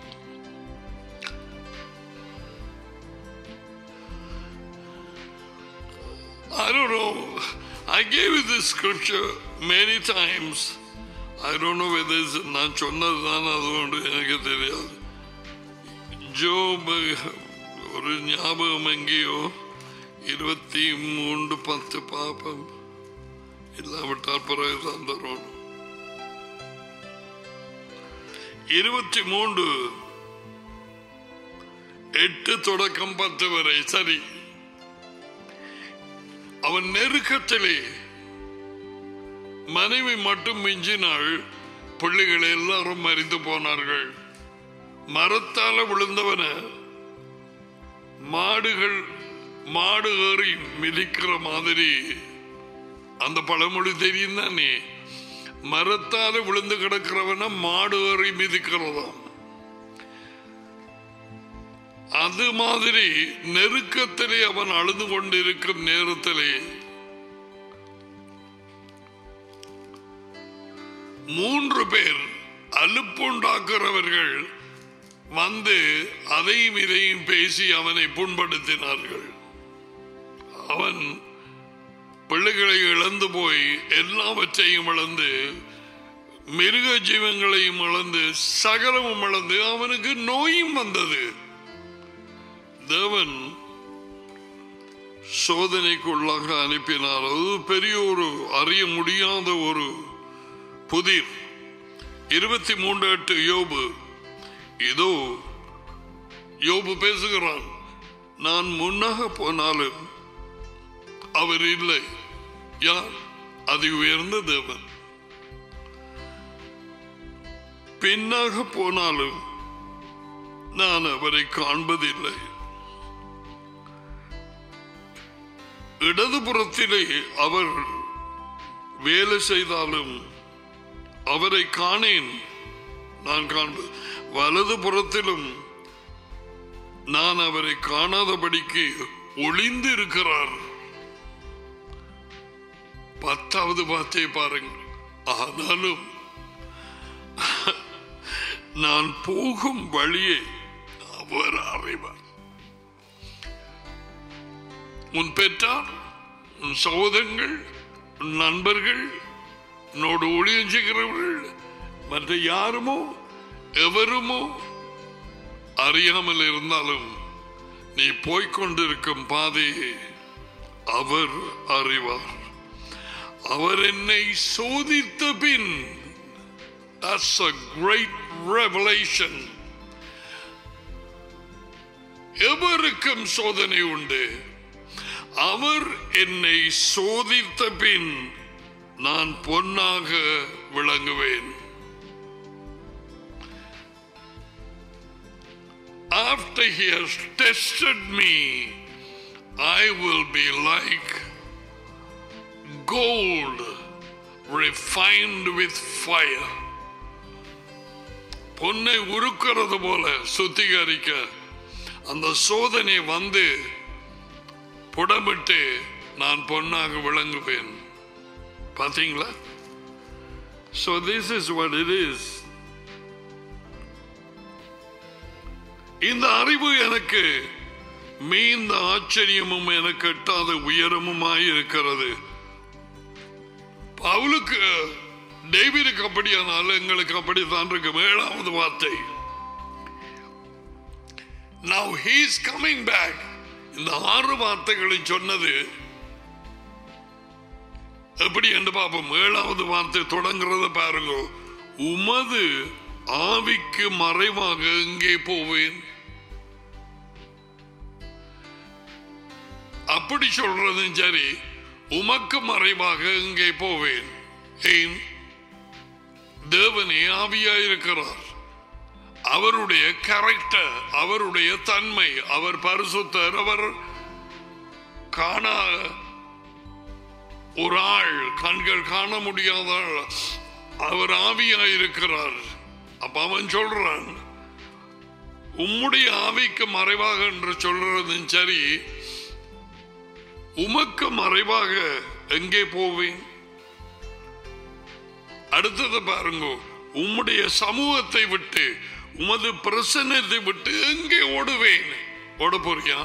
I don't know. I gave you this scripture many times. I don't know whether it's நான் சொன்னதுதான் அதுകൊണ്ട് எனக்கு தெரியாது ஜோபு ஒரு ஞாபகம் எங்கேயோ இருபத்தி மூன்று பத்து பாப்பம் இல்லாவிட்டால் பிறகு தான் தரும் இருபத்தி மூன்று எட்டு தொடக்கம் பத்து வரை சரி அவன் நெருக்கத்திலே மனைவி மட்டும் மிஞ்சினாள் பிள்ளைகள் எல்லாரும் மறித்து போனார்கள் மரத்தால விழுந்தவன மாடுகள் மாடு ஏறி மிதிக்கிற மாதிரி அந்த பழமொழி தெரியும் தானே மரத்தால விழுந்து கிடக்கிறவன மாடு ஏறி மிதிக்கிறதாம் அது மாதிரி நெருக்கத்திலே அவன் அழுது கொண்டிருக்கும் நேரத்திலே மூன்று பேர் அலுப்புண்டாக்குறவர்கள் வந்து அதையும் இதையும் பேசி அவனை புண்படுத்தினார்கள் அவன் பிள்ளைகளை இழந்து போய் எல்லாவற்றையும் இழந்து மிருக ஜீவங்களையும் இழந்து சகலமும் இழந்து அவனுக்கு நோயும் வந்தது தேவன் சோதனைக்குள்ளாக அனுப்பினார் அது பெரிய ஒரு அறிய முடியாத ஒரு புதிர் இருபத்தி மூன்று எட்டு யோபு இதோ யோபு பேசுகிறான் நான் முன்னாக போனாலும் அவர் இல்லை யார் அது உயர்ந்த தேவன் பின்னாக போனாலும் நான் அவரை காண்பதில்லை இடதுபுறத்திலே அவர் வேலை செய்தாலும் அவரை காணேன் நான் காண்பது வலது புறத்திலும் நான் அவரை காணாதபடிக்கு ஒளிந்து இருக்கிறார் பத்தாவது வார்த்தை பாருங்கள் ஆனாலும் நான் போகும் வழியை அவர் அறிவார் உன் பெற்றார் உன் சகோதரங்கள் உன் நண்பர்கள் உன்னோடு ஊழியம் செய்கிறவர்கள் மற்ற யாருமோ எவருமோ அறியாமல் இருந்தாலும் நீ போய்கொண்டிருக்கும் பாதையை அவர் அறிவார் அவர் என்னை சோதித்த பின் That's a great revelation. எவருக்கும் சோதனை உண்டு அவர் என்னை சோதித்த பின் நான் பொன்னாக விளங்குவேன் After he has tested me, I will be like gold refined with fire. பொன்னை உருக்கிறது போல சுத்திகரிக்க அந்த சோதனை வந்து புடமிட்டு நான் பொன்னாக விளங்குவேன் பாத்தீங்களா So this is what it is. இந்த அறிவு எனக்கு மீந்த ஆச்சரியமும் எனக்கு எட்டாத உயரமுமாய் இருக்கிறது பவுலுக்கு டேவிடுக்கு அப்படியானால் எங்களுக்கு அப்படித்தான் இருக்கும் ஏழாவது வார்த்தை Now he is coming back. இந்த ஆறு வார்த்தைகளை சொன்னது எப்படி என்று பார்ப்போம் ஏழாவது வார்த்தை தொடங்குறத பாருங்க உமது ஆவிக்கு மறைவாக எங்கே போவேன் அப்படி சொல்றதும் சரி உமக்கு மறைவாக எங்கே போவேன் ஏன் தேவனே ஆவியாயிருக்கிறார் அவருடைய கேரக்டர் அவருடைய தன்மை அவர் பரிசுத்தர் அவர் காணா ஒரு ஆள் கண்கள் காண முடியாத ஆள். அவர் ஆவியாயிருக்கிறார் அப்ப அவன் சொல்றான் உம்முடைய ஆவிக்கு மறைவாக என்று சொல்றதும் சரி உமக்கு மறைவாக எங்கே போவேன் அடுத்தது பாருங்க உம்முடைய சமூகத்தை விட்டு உமது பிரசன்னத்தை விட்டு எங்கே ஓடுவேன் ஓட போறியா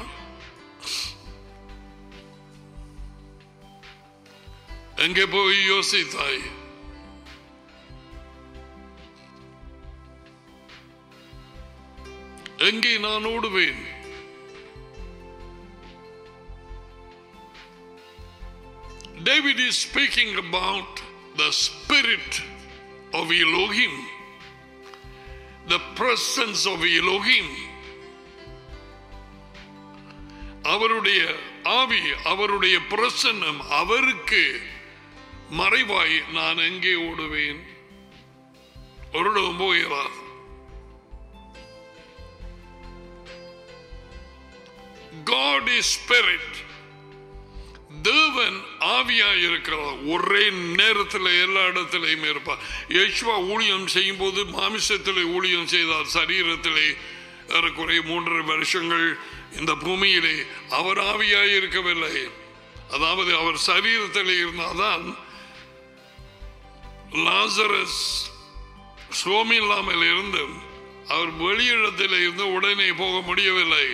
எங்கே போய் யோசித்தாய் எங்கே நான் ஓடுவேன் David is speaking about the spirit of Elohim, the presence of Elohim. அவருடைய ஆவி அவருடைய பிரசன்னம் அவருக்கு மறைவாய் நான் எங்கே ஓடுவேன் ஒரு இடம் போகிறார் God is spirit. தேவன் ஆவியாய் இருக்கிறார் ஒரே நேரத்தில் எல்லா இடத்திலையும் இருப்பார் யேசுவா ஊழியம் செய்யும் போது மாமிசத்திலே ஊழியம் செய்தார் சரீரத்திலே ஏறக்குறைய மூன்றரை வருஷங்கள் இந்த பூமியிலே அவர் ஆவியாய் இருக்கவில்லை அதாவது அவர் சரீரத்தில் இருந்தால்தான் லாசரஸ் சுவாமி இல்லாமல் இருந்து அவர் வெளியிடத்தில் இருந்து உடனே போக முடியவில்லை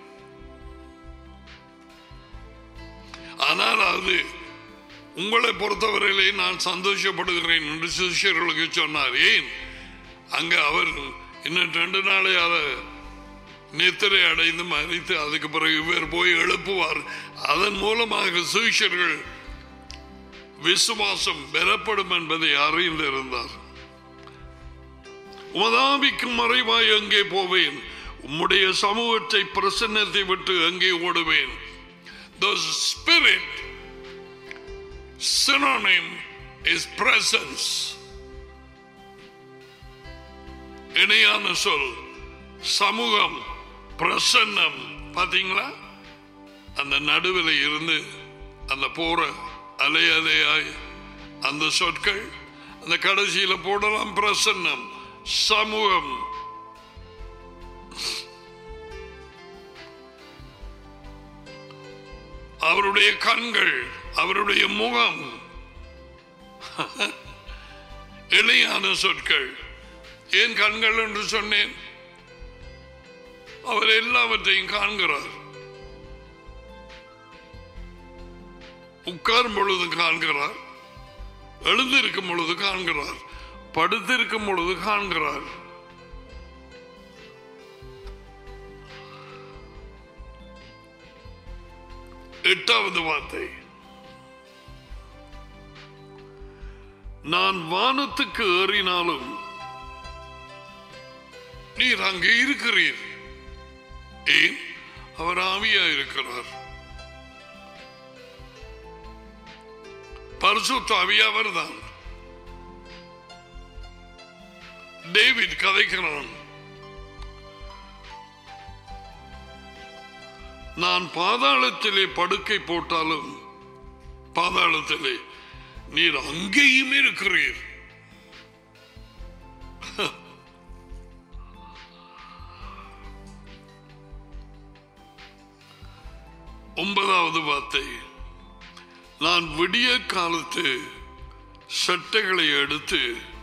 ஆனால் அது உங்களை பொறுத்தவரையிலே நான் சந்தோஷப்படுகிறேன் என்று சிஷியர்களுக்கு சொன்னார் ஏன் அங்க அவர் இன்னும் ரெண்டு நாளை அதை நித்திரை அடைந்து மறித்து அதுக்கு பிறகு இவர் போய் எழுப்புவார் அதன் மூலமாக சிஷியர்கள் விசுவாசம் பெறப்படும் என்பதை அறிந்திருந்தார் உமதாவிக்கு மறைவாய் எங்கே போவேன் உம்முடைய சமூகத்தை பிரசன்னத்தை விட்டு எங்கே ஓடுவேன் The spirit synonym is presence. இணையான சொல் சமூகம் பிரசன்னம் பாத்தீங்களா அந்த நடுவில் இருந்து அந்த போற அலை அலையாய் அந்த சொற்கள் அந்த கடைசியில போடலாம் பிரசன்னம் சமூகம் அவருடைய கண்கள் அவருடைய முகம் இணையான சொற்கள் ஏன் கண்கள் என்று சொன்னேன் அவர் எல்லாவற்றையும் காண்கிறார் உட்காரும் பொழுது காண்கிறார் எழுந்திருக்கும் பொழுது காண்கிறார் படுத்திருக்கும் பொழுது காண்கிறார் எட்டாவது வார்த்தை நான் வானத்துக்கு ஏறினாலும் நீர் அங்கே இருக்கிறீர் ஏன் அவர் ஆவியா இருக்கிறார் பரிசுத்த ஆவியா அவர்தான் டேவிட் கதைக்கிறான் நான் பாதாளத்திலே படுக்கை போட்டாலும் பாதாளத்திலே நீர் அங்கேயும் இருக்கிறீர் ஒன்பதாவது வார்த்தை நான் விடிய காலத்து சட்டைகளை எடுத்து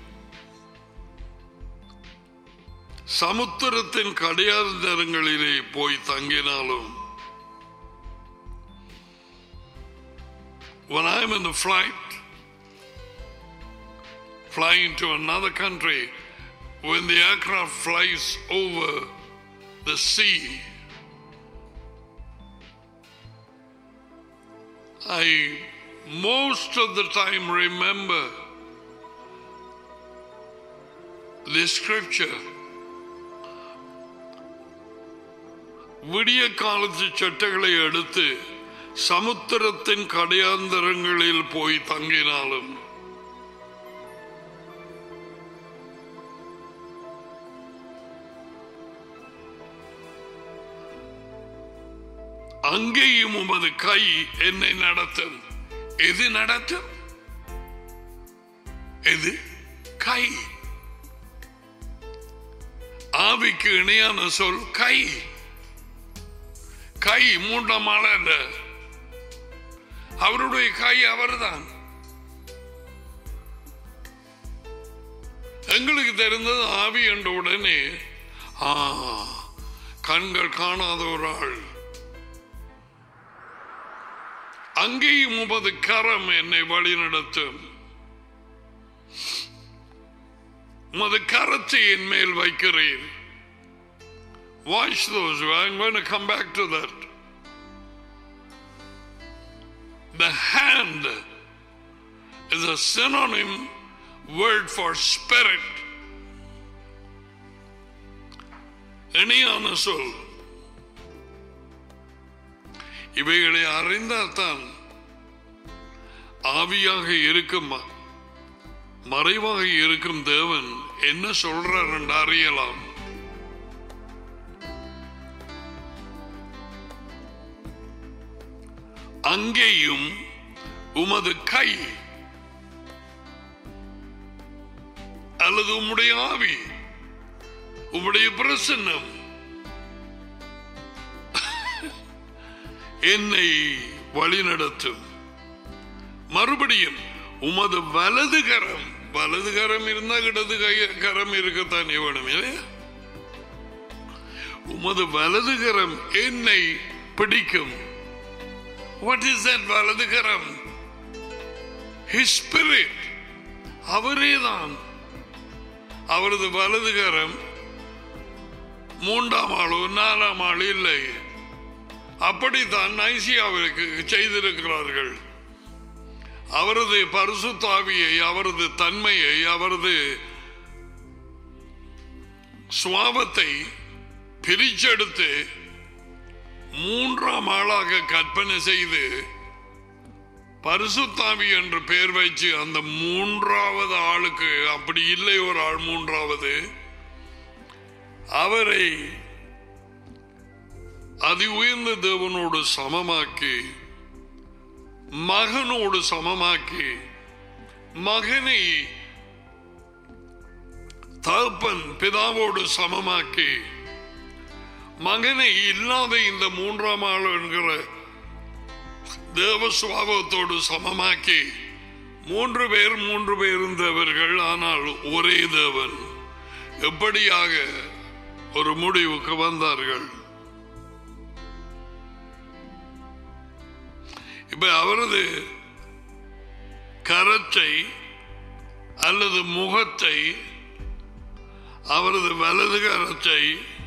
சமுத்திரத்தின் கடையாந்தரங்களிலே போய் தங்கினாலும் when I'm in the flight flying to another country when the aircraft flies over the sea I most of the time remember this scripture. விடிய காலத்து சட்டைகளை எடுத்து சமுத்திரத்தின் கடையாந்தரங்களில் போய் தங்கினாலும் அங்கேயும் உமது கை என்னை நடத்தும் எது நடத்தும் எது கை ஆவிக்கு இணையான சொல் கை கை மூன்றாம் ஆள் அல்ல அவருடைய கை அவர்தான் எங்களுக்கு தெரிந்தது ஆவி என்ற உடனே ஆ கண்கள் காணாத ஒரு ஆள் அங்கேயும் உமது கரம் என்னை வழிநடத்தும் உமது கரத்தை என் மேல் வைக்கிறேன் Watch those. I'm going to come back to that. The hand is a synonym word for spirit. இணையான சொல் இவைகளை அறிந்தால்தான் ஆவியாக இருக்கும் மறைவாக இருக்கும் தேவன் என்ன சொல்றார் என்று அறியலாம் அங்கேயும் உமது கை அல்லது உம்முடைய ஆவி உம்முடைய பிரசன்னம் என்னை வழிநடத்தும் மறுபடியும் உமது வலது கரம் வலது கரம் இருந்தா இடது கை கரம் இருக்கத்தானே வேணும் இல்லையா உமது வலது கரம் என்னை பிடிக்கும் வாட் இஸ் தட் வலது கரம் ஹிஸ் ஸ்பிரிட் அவரேதான் அவரது வலது கரம் மூன்றாம் ஆளோ நாலாம் ஆள் இல்லை அப்படித்தான் நைசியாவிற்கு செய்திருக்கிறார்கள் அவரது பரிசுத்தாவியை அவரது தன்மையை அவரது சுவாபத்தை பிரிச்செடுத்து மூன்றாம் ஆளாக கற்பனை செய்து பரிசுத்தாவி என்று பெயர் வச்சு அந்த மூன்றாவது ஆளுக்கு அப்படி இல்லை ஒரு ஆள் மூன்றாவது அவரை அதி உயர்ந்த தேவனோடு சமமாக்கி மகனோடு சமமாக்கி மகனை தகப்பன் பிதாவோடு சமமாக்கி மகனை இல்லாத இந்த மூன்றாம் ஆள் என்கிற தேவ சுவாபத்தோடு சமமாக்கி மூன்று பேர் மூன்று பேர் இருந்தவர்கள் ஆனால் ஒரே தேவன் எப்படியாக ஒரு முடிவுக்கு வந்தார்கள் இப்ப அவரது கரத்தை அல்லது முகத்தை அவரது வலது கரத்தை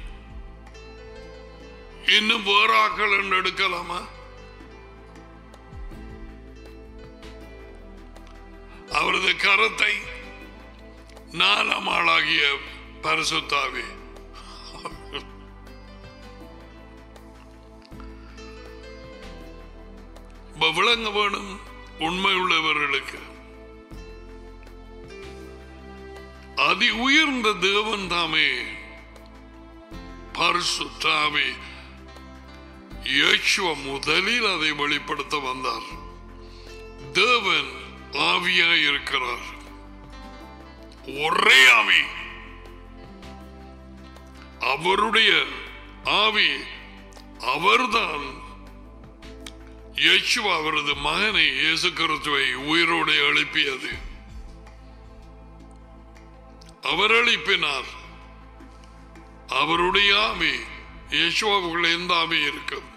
இன்னும் வேறாக்கள் என்று எடுக்கலாமா அவரது கரத்தை நாலாம் ஆளாகிய பரிசுத்தாவி இப்ப விளங்க வேணும் உண்மை உள்ளவர்களுக்கு அதி உயர்ந்த தேவன் தாமே பரிசுத்தாவி இயேசுவ முதலில் அதை வெளிப்படுத்த வந்தார் தேவன் ஆவியாய் இருக்கிறார் ஒரே ஆவி அவருடைய ஆவி அவர்தான் இயேசுவ அவரது மகனை இயேசு கிறிஸ்துவை உயிரோடு எழுப்பியது அவர் எழுப்பினார் அவருடைய ஆவி இயேசுவாவுக்குள்ள எந்த ஆவி இருக்கும்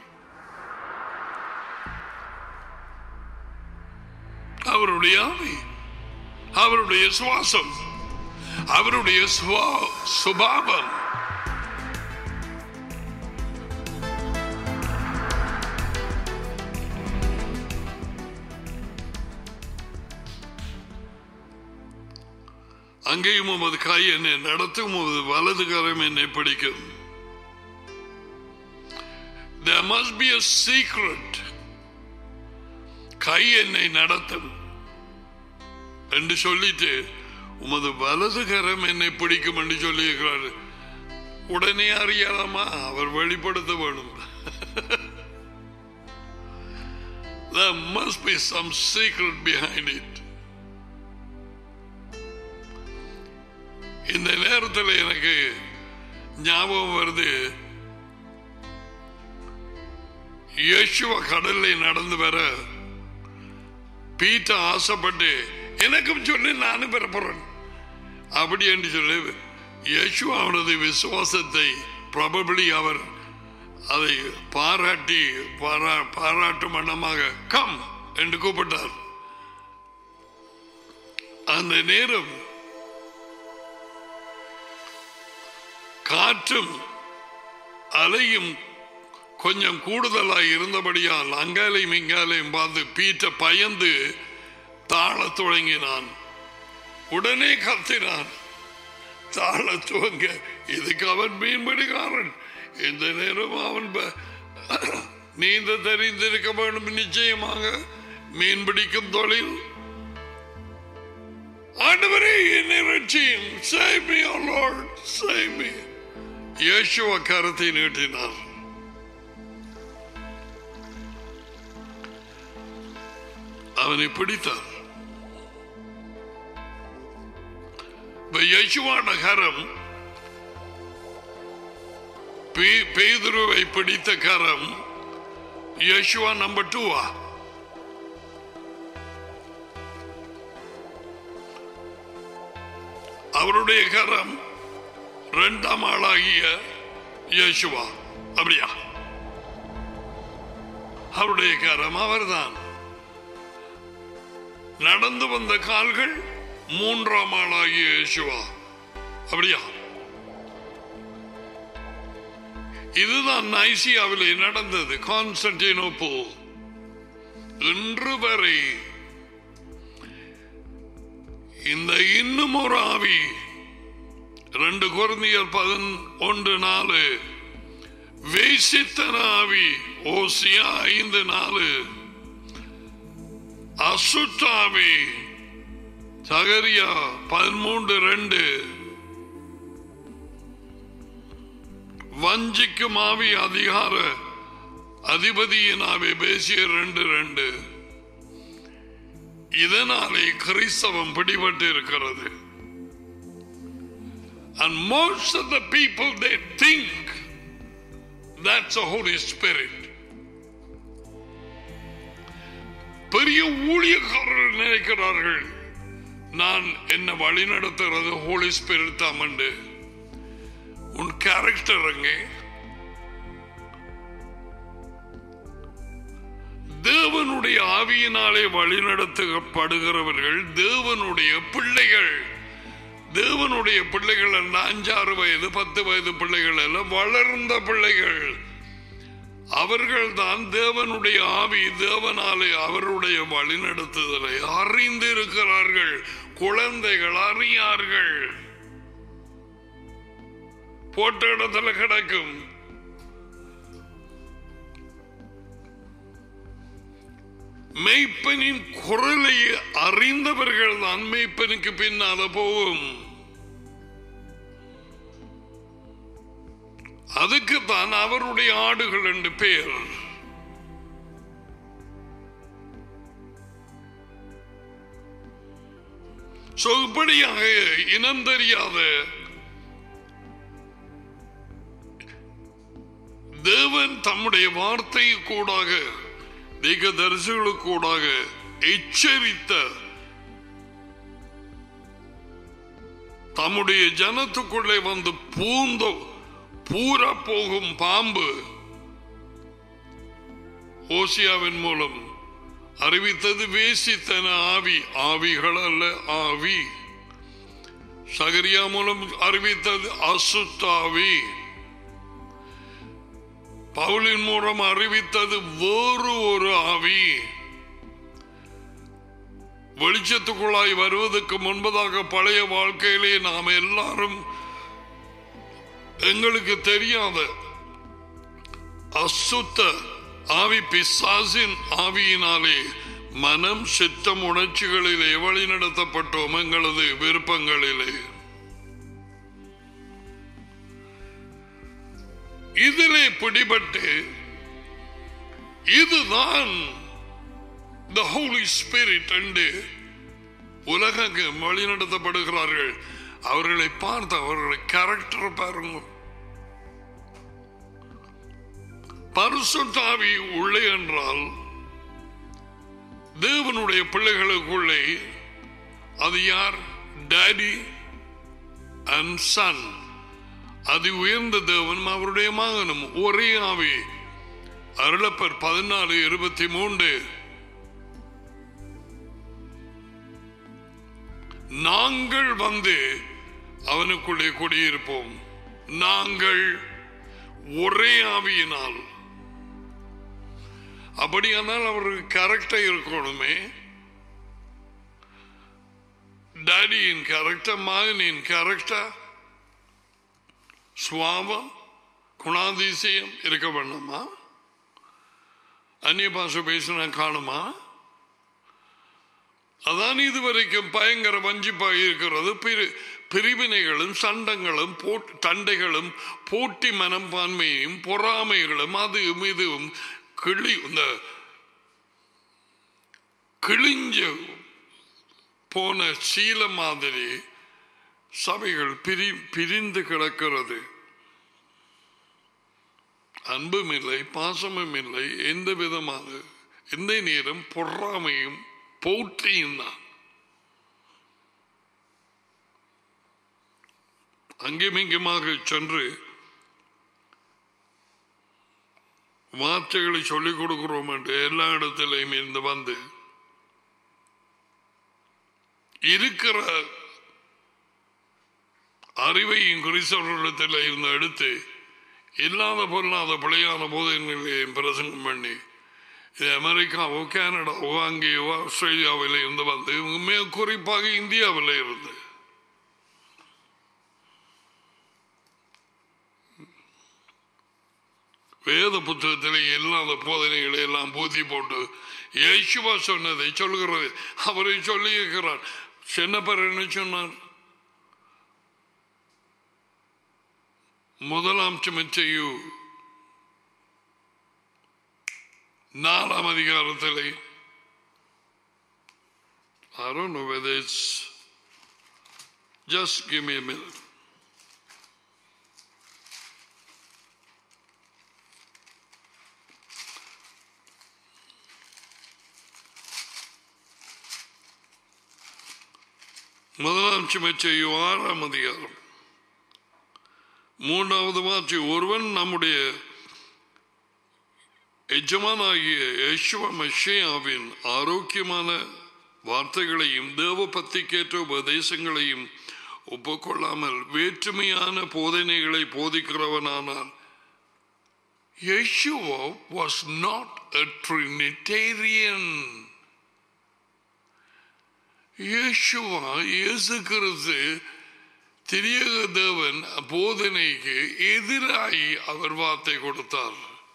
அவருடைய ஆவி அவருடைய சுவாசம் அவருடைய சுவா- சுபாவம் அங்கேயும் உமது கை என்னை நடத்தும் உமது வலது கரம் என்னை பிடிக்கும் There must be a secret. கை என்னை நடத்தும் என்று சொல்லிட்டு உமது வலது கரம் என்னை பிடிக்கும் என்று சொல்லியிருக்கிறார் உடனே அறியலாமா அவர் வெளிப்படுத்த வேணும் There must be some secret behind it. இந்த நேரத்தில் எனக்கு ஞாபகம் வருது இயேசுவ கடலில் நடந்து வர பீட்ட ஆசைப்பட்டு எனக்கும் சொல்லி நானும் பெற போறேன் அப்படி என்று சொல்லி இயேசு அவனது விசுவாசத்தை ப்ராபபிளி அவர் அதை பாராட்டி பாரா பாராட்டும் வண்ணமாக கம் என்று கூப்பிட்டார் அந்த நேரம் காற்றும் அலையும் கொஞ்சம் கூடுதலாய் இருந்தபடியால் அங்காலையும் இங்காலையும் பார்த்து பீட்ட பயந்து தாழத் தொடங்கினான் உடனே கத்தினான் தாழ துவங்க இதுக்கு அவன் மீன்பிடிக்காரன் இந்த நேரம் அவன் ப- நீந்த தெரிந்திருக்க வேண்டும் நிச்சயமாக மீன்பிடிக்கும் தொழில் ஆண்டவரே என்னை ரட்சியும் save me oh lord save me இயேசுவ கரத்தை நீட்டினார் அவனை பிடித்தார் இப்ப இயேசுவான கரம் பே- பேதுருவை பிடித்த கரம் இயேசுவா நம்பர் டூவா அவருடைய கரம் இரண்டாம் ஆளாகிய இயேசுவா அப்படியா அவருடைய கரம் அவர்தான் நடந்து வந்த கால்கள் மூன்றாம் ஆளாகிய இயேசுவா அப்படியா இதுதான் நைசியாவிலே நடந்தது கான்ஸ்டன்டினோபிள் இன்று வரை இந்த இன்னும் ஒரு ஆவி ரெண்டு குழந்தையர் பதினொன்று நாலு வேசித்தன ஆவி ஓசியா ஐந்து நாலு அசுத்தாவி சகரியா பதிமூன்று ரெண்டு வஞ்சிக்கும் ஆவி அதிகார அதிபதியின் ஆவி பேசிய ரெண்டு ரெண்டு இதனாலே கிறிஸ்தவம் பிடிபட்டு இருக்கிறது And most of the people they think that's a Holy Spirit. பெரிய ஊழியக்காரர்கள் நினைக்கிறார்கள் நான் என்ன வழி நடத்துறது ஹோலி ஸ்பிரிட் தாமண்டு உன் கேரக்டர் அங்கே தேவனுடைய ஆவியினாலே வழிநடத்தப்படுகிறவர்கள் தேவனுடைய பிள்ளைகள் தேவனுடைய பிள்ளைகள் அல்ல அஞ்சாறு வயது பத்து வயது பிள்ளைகள் அல்ல வளர்ந்த பிள்ளைகள் அவர்கள் தான் தேவனுடைய ஆவி தேவனாலே அவருடைய வழிநடத்துதலை அறிந்து இருக்கிறார்கள் குழந்தைகள் அறியார்கள் போட்ட இடத்துல கிடக்கும் மெய்ப்பனின் குரலை அறிந்தவர்கள் தான் மெய்ப்பனுக்கு பின்னால போகும் அதுக்கு தான் அவருடைய ஆடுகள் என்று பெயர் So, இப்படியாக இனம் தெரியாத தேவன் தம்முடைய வார்த்தை கூடாக தீர்க்கதரிசிகளுக்கு கூடாக எச்சரித்த தம்முடைய ஜனத்துக்குள்ளே வந்து பூந்த பூர போகும் பாம்பு ஓசியாவின் மூலம் அறிவித்தது வேசித்தன ஆவி ஆவிகள் அல்ல ஆவி சகரியா மூலம் அறிவித்தது அசுத்தாவி பவுலின் மூலம் அறிவித்தது வேறு ஒரு ஆவி வெளிச்சத்துக்குள்ளாய் வருவதற்கு முன்பதாக பழைய வாழ்க்கையிலே நாம் எல்லாரும் எங்களுக்கு தெரியாத அசுத்த ஆவி பிசாசின் ஆவியினாலே மனம் சித்தம் உணர்ச்சிகளிலே வழி நடத்தப்பட்டோம் எங்களது விருப்பங்களிலே இதிலே பிடிபட்டு இதுதான் the Holy Spirit என்று உலகங்க வழிநடத்தப்படுகிறார்கள் அவர்களை பார்த்து அவர்களை கேரக்டர் பாருங்க பரிசுத்தாவி உள்ளே என்றால் தேவனுடைய பிள்ளைகளுக்குள்ளே அது யார் டேடி அண்ட் சன் அது உயர்ந்த தேவனும் அவருடைய மகனும் ஒரே ஆவி அருளப்பர் பதினாலு இருபத்தி மூன்று நாங்கள் வந்து அவனுக்குள்ளே குடியிருப்போம் நாங்கள் ஒரே ஆவியினால் அப்படியானால் அவருக்கு கரெக்டா இருக்கணுமே டாடியின் கேரக்டர் மகனின் கேரக்டர் சுவாபம் குணாதிசயம் இருக்க வேண்டுமா அந்நிய பாஷை பேசினா காணுமா அதான் இதுவரைக்கும் பயங்கர வஞ்சிப்பாக இருக்கிறது பிரி- பிரிவினைகளும் சண்டங்களும் போட்- சண்டைகளும் போட்டி மனப்பான்மையும் பொறாமைகளும் அதுவும் இதுவும் கிளி இந்த கிழிஞ்ச போன சீல மாதிரி சபைகள் பிரி பிரிந்து கிடக்கிறது அன்பும் இல்லை பாசமும் இல்லை எந்த விதமான எந்த நேரம் பொறாமையும் போற்றியும் தான் அங்கும் இங்குமாக சென்று வார்த்தைகளை சொல்லிக் கொடுக்கிறோம் என்று எல்லா இடத்திலையும் இருந்து வந்து இருக்கிற அறிவையும் கிறிஸ்தவர்களிடத்தில் இருந்து எடுத்து இல்லாத பொருளாத பிழையான போதைகளையும் பிரசங்கம் பண்ணி இது அமெரிக்காவோ கனடாவோ அங்கேயோ ஆஸ்திரேலியாவில் இருந்து வந்து மிக குறிப்பாக இந்தியாவில் இருந்து வேத புத்தகத்தில் இல்லாத போதனைகளை எல்லாம் பூத்தி போட்டு இயேசுவா சொன்னதை சொல்கிறது அவரை சொல்லி இருக்கிறார் சின்னப்பர் என்ன சொன்னார் முதலாம் சுமச்சையு நாலாம் அதிகாரத்திலே I don't know whether it's just give me a minute. முதலாம் சுமச்சையு ஆறாம் அதிகாரம் மூன்றாவது வார்த்தை ஒருவன் நம்முடைய எஜமானாகிய யேசுவ மஷேயாவின் ஆரோக்கியமான வார்த்தைகளையும் தேவ பத்திக்கேற்ற உபதேசங்களையும் ஒப்புக்கொள்ளாமல் வேற்றுமையான போதனைகளை போதிக்கிறவனானால் Yeshua was not a Trinitarian. Yeshua இயேசு கிறிஸ்து திரியக தேவன் போதனைக்கு எதிராகி அவர் வார்த்தை கொடுத்தார்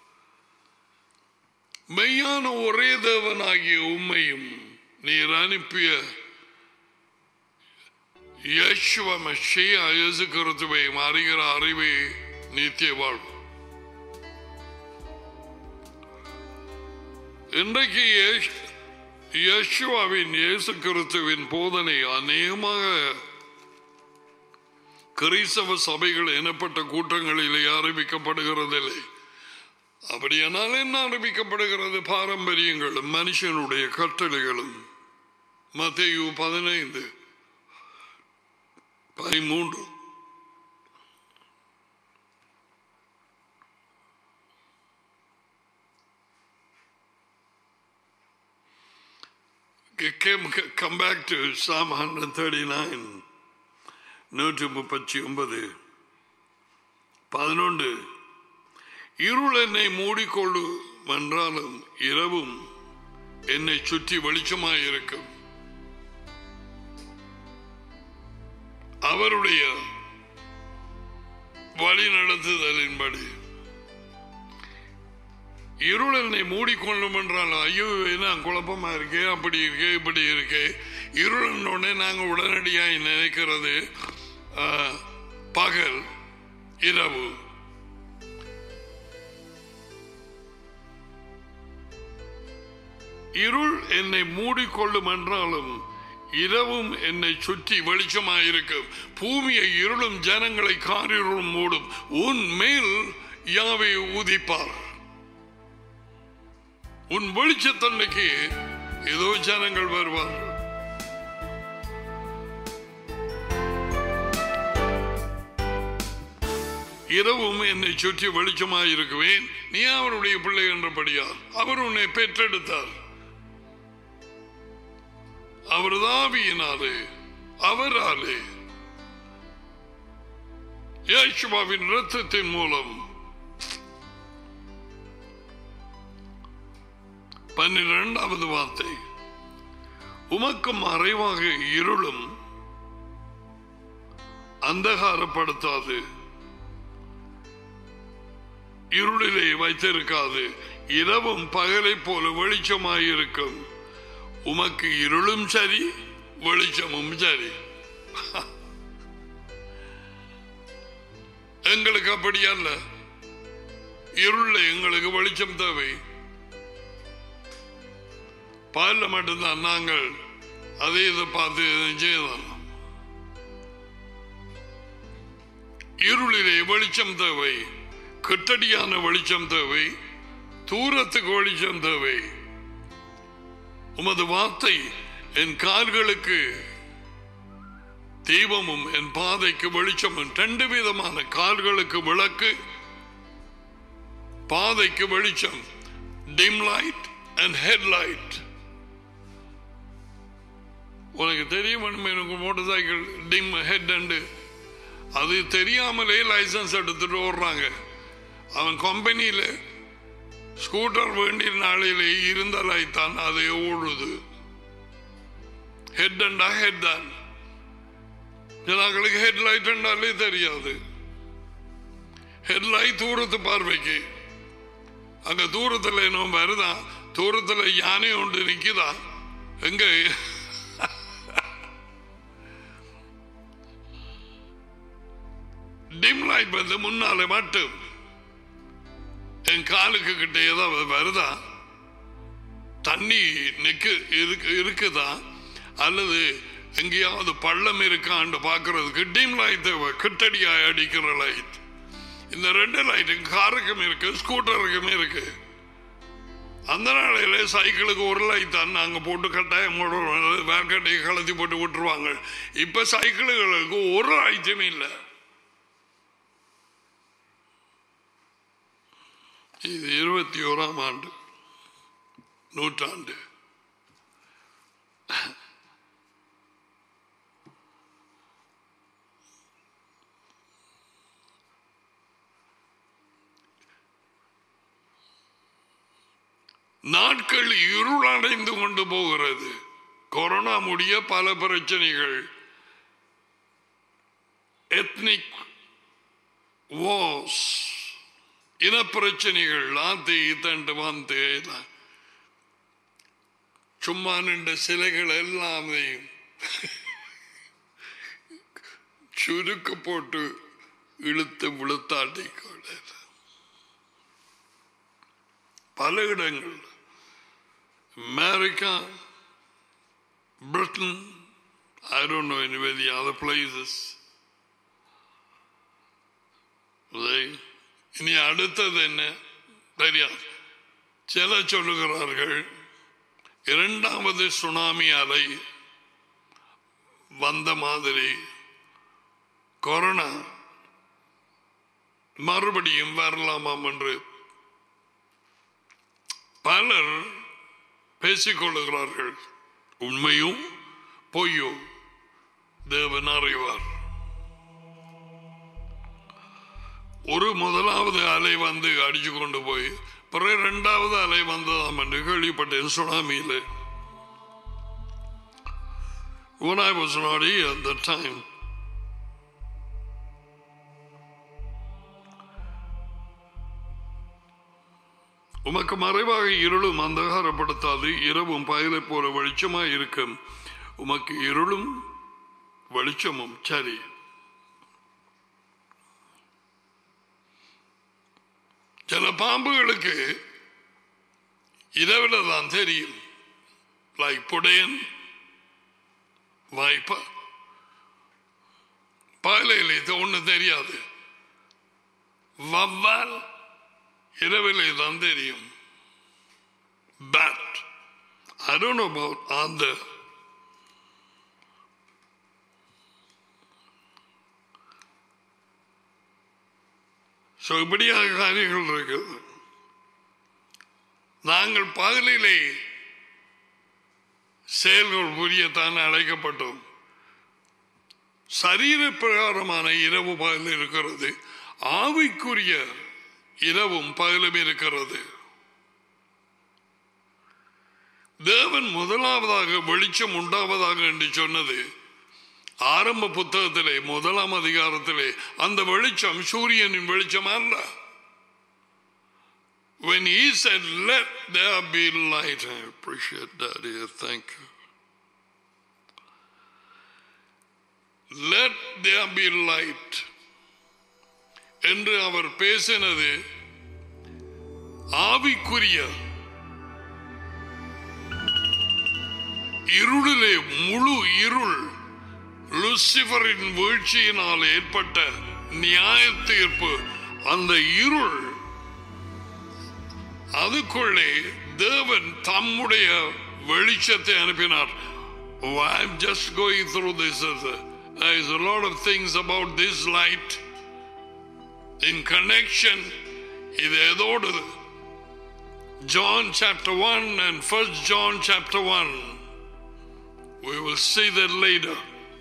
மெய்யான ஒரே தேவனாகிய உண்மையும் நீர் அனுப்பிய யேசுவ மஷியா இயேசு கிறிஸ்துவையும் அறிகிற அறிவே நித்திய வாழ்வு இன்றைக்கு இயேசு- யேசுவாவின் இயேசு கிறிஸ்துவின் போதனை அநேகமாக கிறிஸ்தவ சபைகள் எனப்பட்ட கூட்டங்களிலே ஆரம்பிக்கப்படுகிறதில்லை அப்படியானால் என்ன ஆரம்பிக்கப்படுகிறது பாரம்பரியங்களும் மனுஷனுடைய கட்டளைகளும் மத்தேயு பதினைந்து பதிமூன்று Come, come back to Psalm 139 நூற்றி முப்பத்தி ஒன்பது பதினொன்று இருள் என்னை மூடிக்கொள்ளும் என்றாலும் இரவும் என்னை சுற்றி வெளிச்சமாயிருக்கும் அவருடைய வழி நடத்துதலின்படி இருள் என்னை மூடிக்கொள்ளும் என்றால் ஐயோ என்ன குழப்பமா இருக்கே அப்படி இருக்கே இப்படி இருக்கே இருள் உடனே நாங்கள் உடனடியாக நினைக்கிறது ஆ, பகல் இரவு இருள் என்னை மூடிக்கொள்ளும் என்றாலும் இரவும் என்னை சுற்றி வெளிச்சமாயிருக்கும் பூமியை இருளும் ஜனங்களை காரிருளும் மூடும் உன் மேல் யாவை ஊதிப்பார் உன் வெளிச்சத்தன்னைக்கு ஏதோ ஜனங்கள் வருவார்கள் இரவும் என்னை சுற்றி வெளிச்சமாயிருக்குவேன் நீ அவருடைய பிள்ளை என்றபடியால் அவர் உன்னை பெற்றெடுத்தார் அவர் தாவியினாலே அவராலே யாசுவாவின் இரத்தத்தின் மூலம் பன்னிரண்டாவது வார்த்தை உமக்கு மறைவாக இருளும் அந்தகாரப்படுத்தாது இருளிலே வைத்திருக்காது இரவும் பகலை போல வெளிச்சமாயிருக்கும் உமக்கு இருளும் சரி வெளிச்சமும் சரி எங்களுக்கு அப்படி அல்ல இருள எங்களுக்கு வெளிச்சம் தேவை பாலில் மட்டும்தான் நாங்கள் அதை இதை பார்த்து செய்தோம் இருளிலே வெளிச்சம் தேவை கட்டடியான வெளிச்சம் தேவை தூரத்துக்கு வெளிச்சம் தேவை உமது வார்த்தை என் கால்களுக்கு தீபமும் என் பாதைக்கு வெளிச்சமும் ரெண்டு விதமான கால்களுக்கு விளக்கு பாதைக்கு வெளிச்சம் dim light and head light உனக்கு தெரியும் எனக்கு motor cycle dim head and அது தெரியாமலே லைசன்ஸ் எடுத்துட்டு ஓடுறாங்க அவன் கம்பெனியில் ஸ்கூட்டர் வேண்டிய நாளிலே இருந்த லைட் தான் அது ஓடுது ஹெட் அண்டா ஹெட் தான் ஜனங்களுக்கு ஹெட் லைட் என்றாலே தெரியாது ஹெட் லைட் தூரத்து பார்வைக்கு அங்க தூரத்துல என்ன வருதான் தூரத்துல யானை ஒன்று நிக்குதா எங்க டிம் லைட் வந்து முன்னாலே மட்டும் என் காலுக்கு கிட்ட ஏதாவது வருதா தண்ணி நிக்கு இருக்கு இருக்குதா அல்லது எங்கேயாவது பள்ளம் இருக்கான்னு பார்க்கறதுக்கு டிம் லைட் தேவை கிட்டடியா அடிக்கிற லைட் இந்த ரெண்டு லைட்டும் காருக்கும் இருக்கு ஸ்கூட்டருக்கும் இருக்கு அந்த நாளையில சைக்கிளுக்கு ஒரு லைட் தான் நாங்க போட்டு கட்டாயம் வேர்க்கட்டையை கலத்தி போட்டு விட்டுருவாங்க இப்ப சைக்கிளுகளுக்கு ஒரு லைட்டுமே இல்லை இது இருபத்தி ஓராம் ஆண்டு நூற்றாண்டு நாட்கள் இருளடைந்து கொண்டு போகிறது கொரோனா முடிய பல பிரச்சனைகள் எத்னிக் வாஸ் இன பிரச்சனைகள் ஆத்தி தண்டு வந்து சும்மா நின்ற சிலைகள் எல்லாத்தையும் சுருக்க போட்டு இழுத்து விழுத்தாட்டி பல இடங்கள் America Britain. I don't know any of the other places. இதை இனி அடுத்தது என்ன தெரியாது சில சொல்லுகிறார்கள் இரண்டாவது சுனாமி அலை வந்த மாதிரி கொரோனா மறுபடியும் வரலாமாம் என்று பலர் பேசிக்கொள்ளுகிறார்கள் உண்மையும் பொய்யும் தேவன் அறிவார் ஒரு முதலாவது அலை வந்து அடிச்சு கொண்டு போய் பிறகு இரண்டாவது அலை வந்ததாம் என்று கேள்விப்பட்டேன் சுனாமியில் When I was not here at the time, உமக்கு மறைவாக இருளும் அந்தகாரப்படுத்தாது இரவும் பகலை போல வெளிச்சமாய் இருக்கும் உமக்கு இருளும் வெளிச்சமும் சரி சில பாம்புகளுக்கு இதை தான் தெரியும் லைக் புடையன் வாய்ப்பா பகலையில் இது ஒன்றும் தெரியாது வவ்வால் இரவிலே தான் தெரியும் bat I don't know about அந்த ஸோ இப்படியாக காரியங்கள் இருக்குது நாங்கள் பகலிலே செயல்கள் புரியத்தான் அழைக்கப்பட்டோம் சரீர பிரகாரமான இரவு பகல் இருக்கிறது ஆவிக்குரிய இரவும் பகலும் இருக்கிறது தேவன் முதலாவதாக வெளிச்சம் உண்டாவதாக என்று சொன்னது ஆரம்ப புத்தகத்திலே முதலாம் அதிகாரத்திலே அந்த வெளிச்சம் சூரியனின் வெளிச்சம் அல்ல When he said, Let there be light, I appreciate that here. Thank you. Let there be light. என்று அவர் பேசினது ஆவிக்குரிய இருளிலே முழு இருள் லூசிபரின் வீழ்ச்சியினால் ஏற்பட்ட நியாய தீர்ப்பு அந்த இருள் அதுக்குள்ளே தேவன் தம்முடைய வெளிச்சத்தை அனுப்பினார் Oh, I'm just going through this. There's a lot of things about this light in connection. இது எதோடு John chapter 1 and first John chapter 1. We will see that later.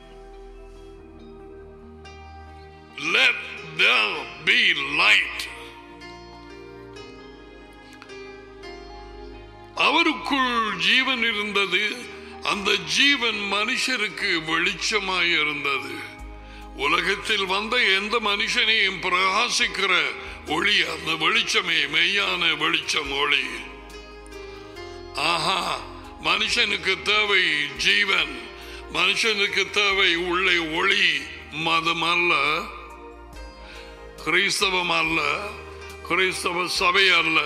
Let there be light. அவருக்குள் ஜீவன் இருந்தது அந்த ஜீவன் மனுஷருக்கு வெளிச்சமாய் இருந்தது உலகத்தில் வந்த எந்த மனுஷனையும் பிரகாசிக்கிற ஒளி அந்த வெளிச்சமே மெய்யான வெளிச்சம் ஒளி ஆஹா மனுஷனுக்கு தேவை ஜீவன் மனுஷனுக்கு தேவை உள்ளே ஒளி மதம் அல்ல கிறிஸ்தவம் அல்ல கிறிஸ்தவ சபை அல்ல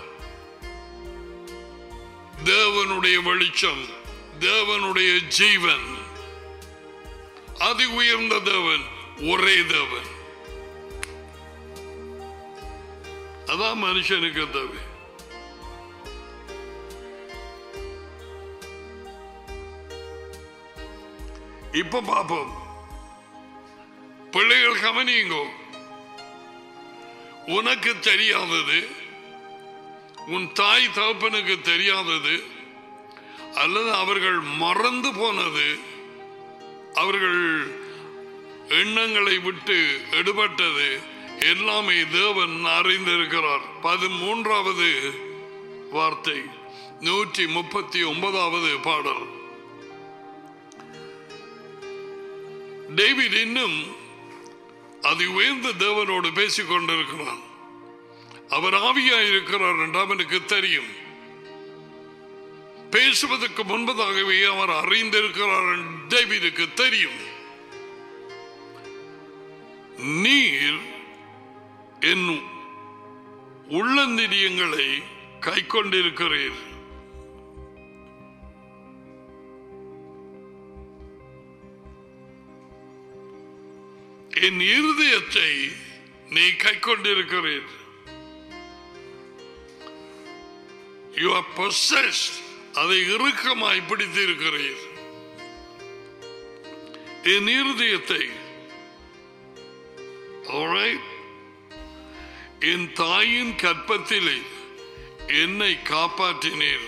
தேவனுடைய வெளிச்சம் தேவனுடைய ஜீவன் அதி உயர்ந்த தேவன் ஒரே தேவன் அதான் மனுஷனுக்கு தேவை இப்ப பார்ப்போம் பிள்ளைகள் கவனியுங்கோ உனக்கு தெரியாதது உன் தாய் தகப்பனுக்கு தெரியாதது அல்லது அவர்கள் மறந்து போனது அவர்கள் எண்ணங்களை விட்டு எடுபட்டது எல்லாமே தேவன் அறிந்திருக்கிறார் பதிமூன்றாவது வார்த்தை நூற்றி முப்பத்தி ஒன்பதாவது பாடல் டேவிட் இன்னும் அது உயர்ந்த தேவனோடு பேசிக் கொண்டிருக்கிறான் அவர் ஆவியா இருக்கிறார் என்று அவனுக்கு தெரியும் பேசுவதற்கு முன்பதாகவே அவர் அறிந்திருக்கிறார் என்று டேவிடுக்கு தெரியும் நீர் என் உள்ளந்திரியங்களை கை கொண்டிருக்கிறீர் என் இருதயத்தை நீ கை கொண்டிருக்கிறீர் யூ ஆர் possessed அதை இறுக்கமாய் பிடித்து இருக்கிறீர் என் இருதயத்தை Alright? என் தாயின் கற்பத்திலே என்னை காப்பாற்றினீர்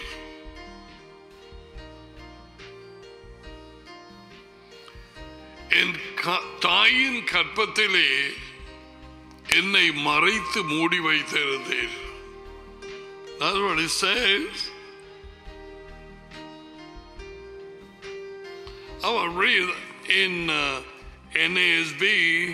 என் க- தாயின் கற்பத்திலே என்னை மறைத்து மூடி வைத்திருந்தீர் That's what it says. I will read in uh, NASB.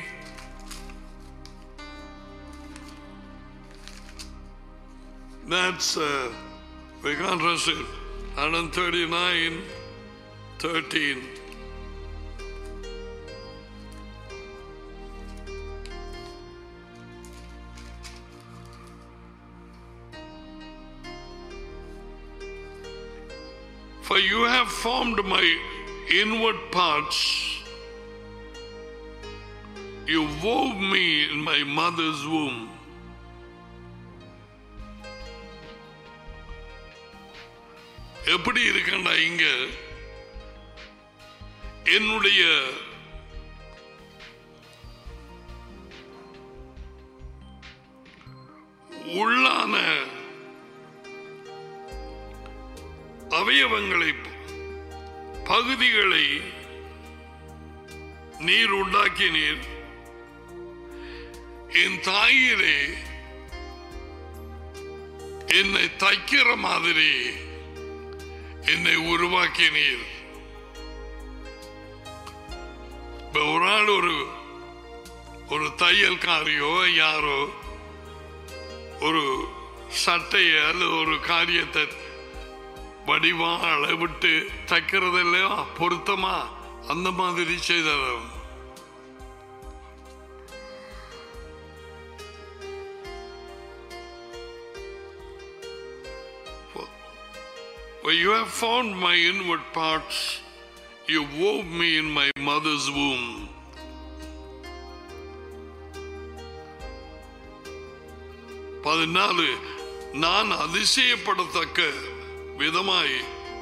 That's, uh, we can't rush it. 139, 13. For you have formed my inward parts. You wove me in my mother's womb. எப்படி இருக்கண்டா இங்க என்னுடைய உள்ளான அவயவங்களை பகுதிகளை நீர் உண்டாக்கினீர் என் தாயிலே என்னை தைக்கிற மாதிரி என்னை உருவாக்கினீர் இப்ப ஒரு ஆள் ஒரு ஒரு தையல்காரியோ யாரோ ஒரு சட்டைய அல்லது ஒரு காரியத்தை வடிவா அளவிட்டு தைக்கிறது இல்லையா பொருத்தமா அந்த மாதிரி செய்தவர் Where you have found my inward parts, you wove me in my mother's womb. பதினாலு நான் அதிசயப்படத்தக்க விதமாய்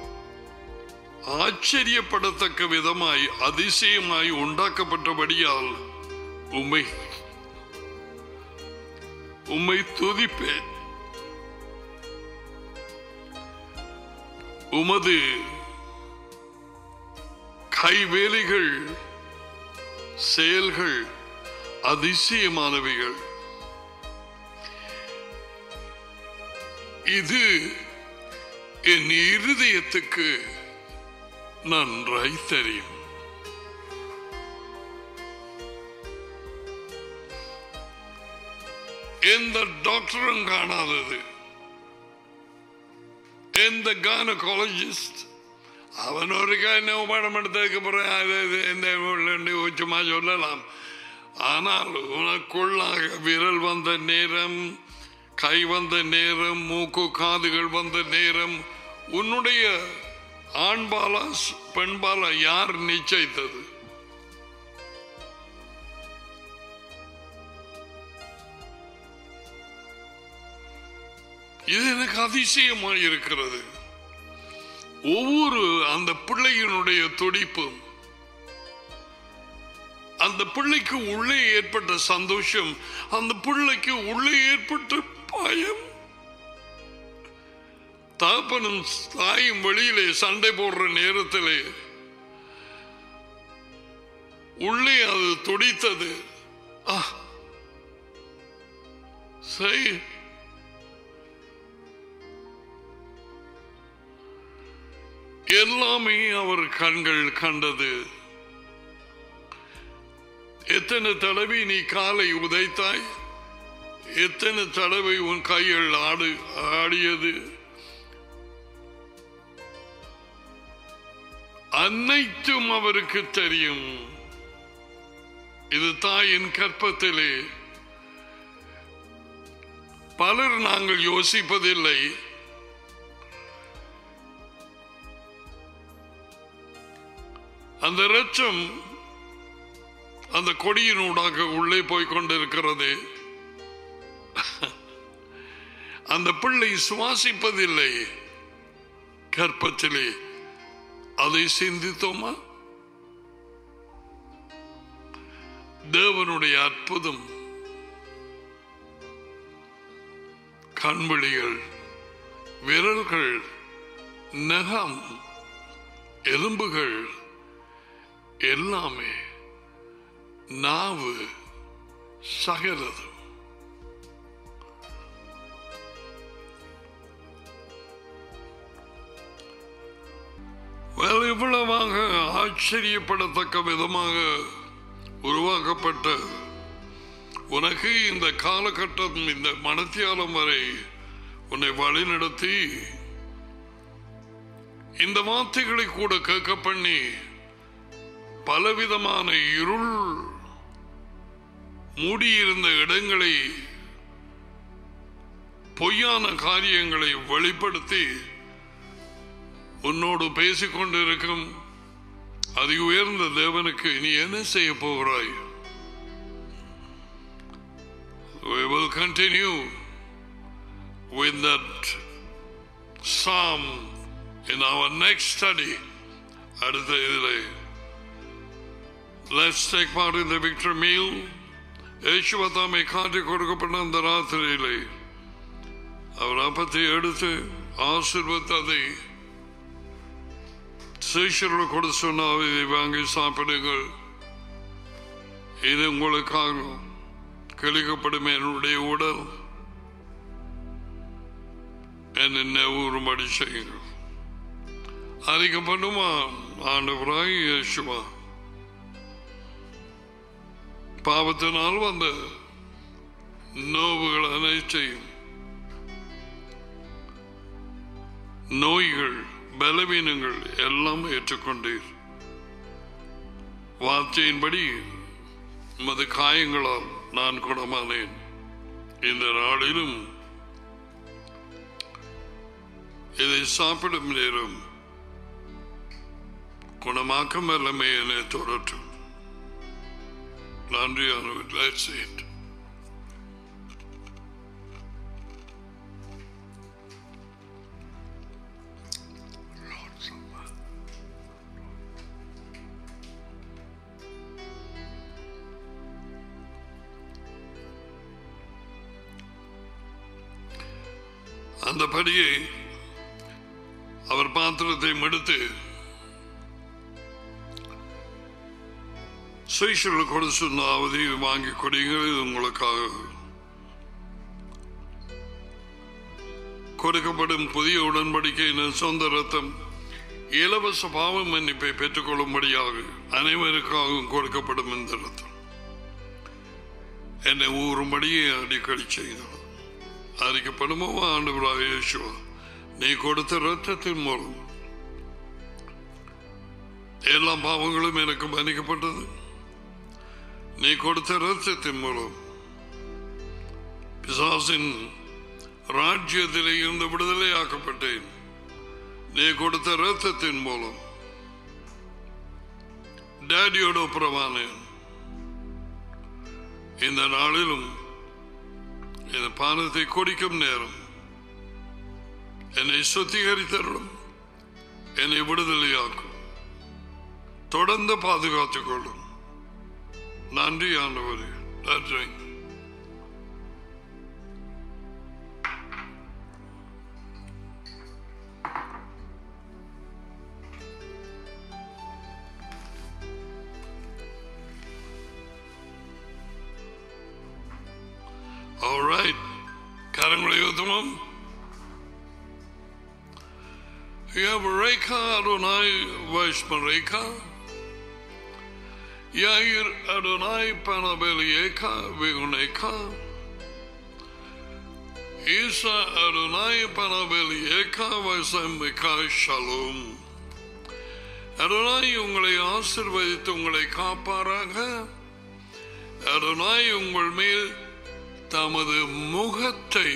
ஆச்சரியப்படத்தக்க விதமாய் அதிசயமாய் உண்டாக்கப்பட்டபடியால் உம்மை உம்மை துதிப்பேன் உமது கைவேலைகள் செயல்கள் அதிசயமானவைகள் இது என் இருதயத்துக்கு நன்றாய் தெரியும் எந்த டாக்டரும் காணாதது எந்த கானகாலஜிஸ்ட் அவன் ஒரு என்ன படம் எடுத்ததுக்கு பிறகு அது இது இந்த உள்ளண்டு சும்மா சொல்லலாம் ஆனால் உனக்குள்ளாக விரல் வந்த நேரம் கை வந்த நேரம் மூக்கு காதுகள் வந்த நேரம் உன்னுடைய ஆண்பாலா பெண்பாலா யார் நிச்சயித்தது இது எனக்கு அதிசயமாக இருக்கிறது ஒவ்வொரு அந்த பிள்ளையினுடைய துடிப்பும் அந்த பிள்ளைக்கு உள்ளே ஏற்பட்ட சந்தோஷம் அந்த பிள்ளைக்கு உள்ளே ஏற்பட்ட பயம் தகப்பனும் தாயும் வெளியிலே சண்டை போடுற நேரத்திலே உள்ளே அது துடித்தது ஆ, சரி எல்லாமே அவர் கண்கள் கண்டது எத்தனை தடவை நீ காலை உதைத்தாய் எத்தனை தடவை உன் கைகள் ஆடு ஆடியது அனைத்தும் அவருக்கு தெரியும் இது தாயின் கற்பத்திலே பலர் நாங்கள் யோசிப்பதில்லை அந்த ரச்சம் அந்த கொடியினூடாக உள்ளே போய் கொண்டிருக்கிறது அந்த பிள்ளை சுவாசிப்பதில்லை கற்பத்திலே அதை சிந்தித்தோமா தேவனுடைய அற்புதம் கண்விழிகள் விரல்கள் நகம் எலும்புகள் எல்லாமே நாவு சகலது Well, இவ்வளவாக ஆச்சரியப்படத்தக்க விதமாக உருவாக்கப்பட்ட உனக்கு இந்த காலகட்டம் இந்த மனத்தியாலம் வரை உன்னை வழிநடத்தி இந்த வார்த்தைகளை கூட கேட்க பண்ணி பலவிதமான இருள் மூடியிருந்த இடங்களை பொய்யான காரியங்களை வெளிப்படுத்தி உன்னோடு பேசிக் கொண்டிருக்கும் அதி உயர்ந்த தேவனுக்கு நீ என்ன செய்ய போகிறாய் We will continue with that psalm in our next study. அடுத்த இதிலே Let's take part in the victory meal. യേശുവ தாமை காட்டி கொடுக்கப்பட்ட அந்த ராத்திரியிலே அவர் அப்பத்தை எடுத்து ஆசிர்வத்ததை சீஷர்கள் கூட சொன்னால் இதை வாங்கி சாப்பிடுங்கள் இது உங்களுக்காக கிழிக்கப்படும் என்னுடைய உடல் என்னை நினைவுறும்படி செய்யுங்கள் அறிக்கப்படுமா ஆண்டவராய் இயேசுவா பாவத்தினால் வந்த நோவுகள் அனைத்தையும் நோய்கள் பலவீனங்கள் எல்லாம் ஏற்றுக்கொண்டீர் வார்த்தையின்படி மது காயங்களால் நான் குணமானேன் இந்த நாளிலும் இதை சாப்பிடும் நேரம் குணமாக்கும் வல்லமை என்னை தொடற்றும் நன்றியானவர் That's it. அந்த படியை அவர் பாத்திரத்தை மடுத்து சீஷர்கள் கொடு சொன்னாவது வாங்கி கொடிங்கள் இது உங்களுக்காக கொடுக்கப்படும் புதிய உடன்படிக்கையின் சொந்த ரத்தம் இலவச பாவ மன்னிப்பை பெற்றுக்கொள்ளும்படியாக அனைவருக்காகவும் கொடுக்கப்படும் இந்த ரத்தம் என்னை ஊறும்படியே அடிக்கடி செய்தார் அறிக்கப்படுமோ ஆண்டவராக இயேசுவா நீ கொடுத்த ரத்தத்தின் மூலம் எல்லா பாவங்களும் எனக்கு மன்னிக்கப்பட்டது நீ கொடுத்த ரத்தத்தின் மூலம் பிசாசின் ராஜ்யத்திலே இருந்து விடுதலையாக்கப்பட்டேன் நீ கொடுத்த ரத்தத்தின் மூலம் டேடியோட ஒப்புரவானேன் இந்த நாளிலும் இந்த பானத்தை குடிக்கும் நேரம் என்னை சுத்திகரித்தருளும் என்னை விடுதலையாக்கும் தொடர்ந்து பாதுகாத்துக் கொள்ளும் நன்றி ஆண்டவரே நன்றி All right. கரங்களை ஊத்துவோம் Yav Reka Adonai Vaishmareka Yair Adonai Panabelieka Viguneka Isa Adonai Panabelieka Vaisambika Shalom Adonai உங்களை ஆசிர்வதித்து உங்களை காப்பாராக அருணாய் உங்கள் மேல் தமது முகத்தை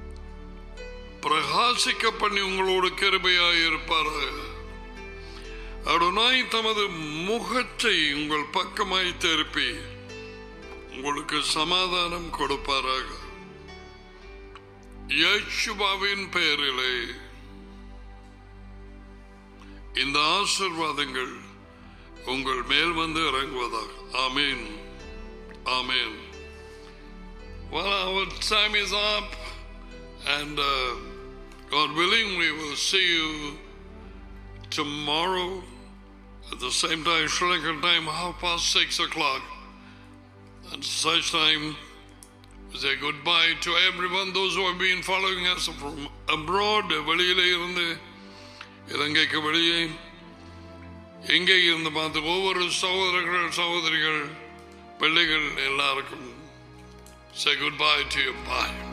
பிரகாசிக்க பண்ணி உங்களோடு கிருபையாயிருப்பார் அருணாய் தமது முகத்தை உங்கள் பக்கமாய் திருப்பி உங்களுக்கு சமாதானம் கொடுப்பாராக யேசுவாவின் பெயரிலே இந்த ஆசிர்வாதங்கள் உங்கள் மேல் வந்து இறங்குவதாக ஆமீன் ஆமீன் Well, our time is up, and uh, God willing, we will see you tomorrow at the same time, Sri Lankan time, half past six o'clock. At such time, we say goodbye to everyone, those who have been following us from abroad, வெளியிலே இருந்து இலங்கைக்கு வெளியே எங்கே இருந்து பார்த்து ஒவ்வொரு சகோதரர்கள் சகோதரிகள் பிள்ளைகள் எல்லாருக்கும் say goodbye to you. Bye.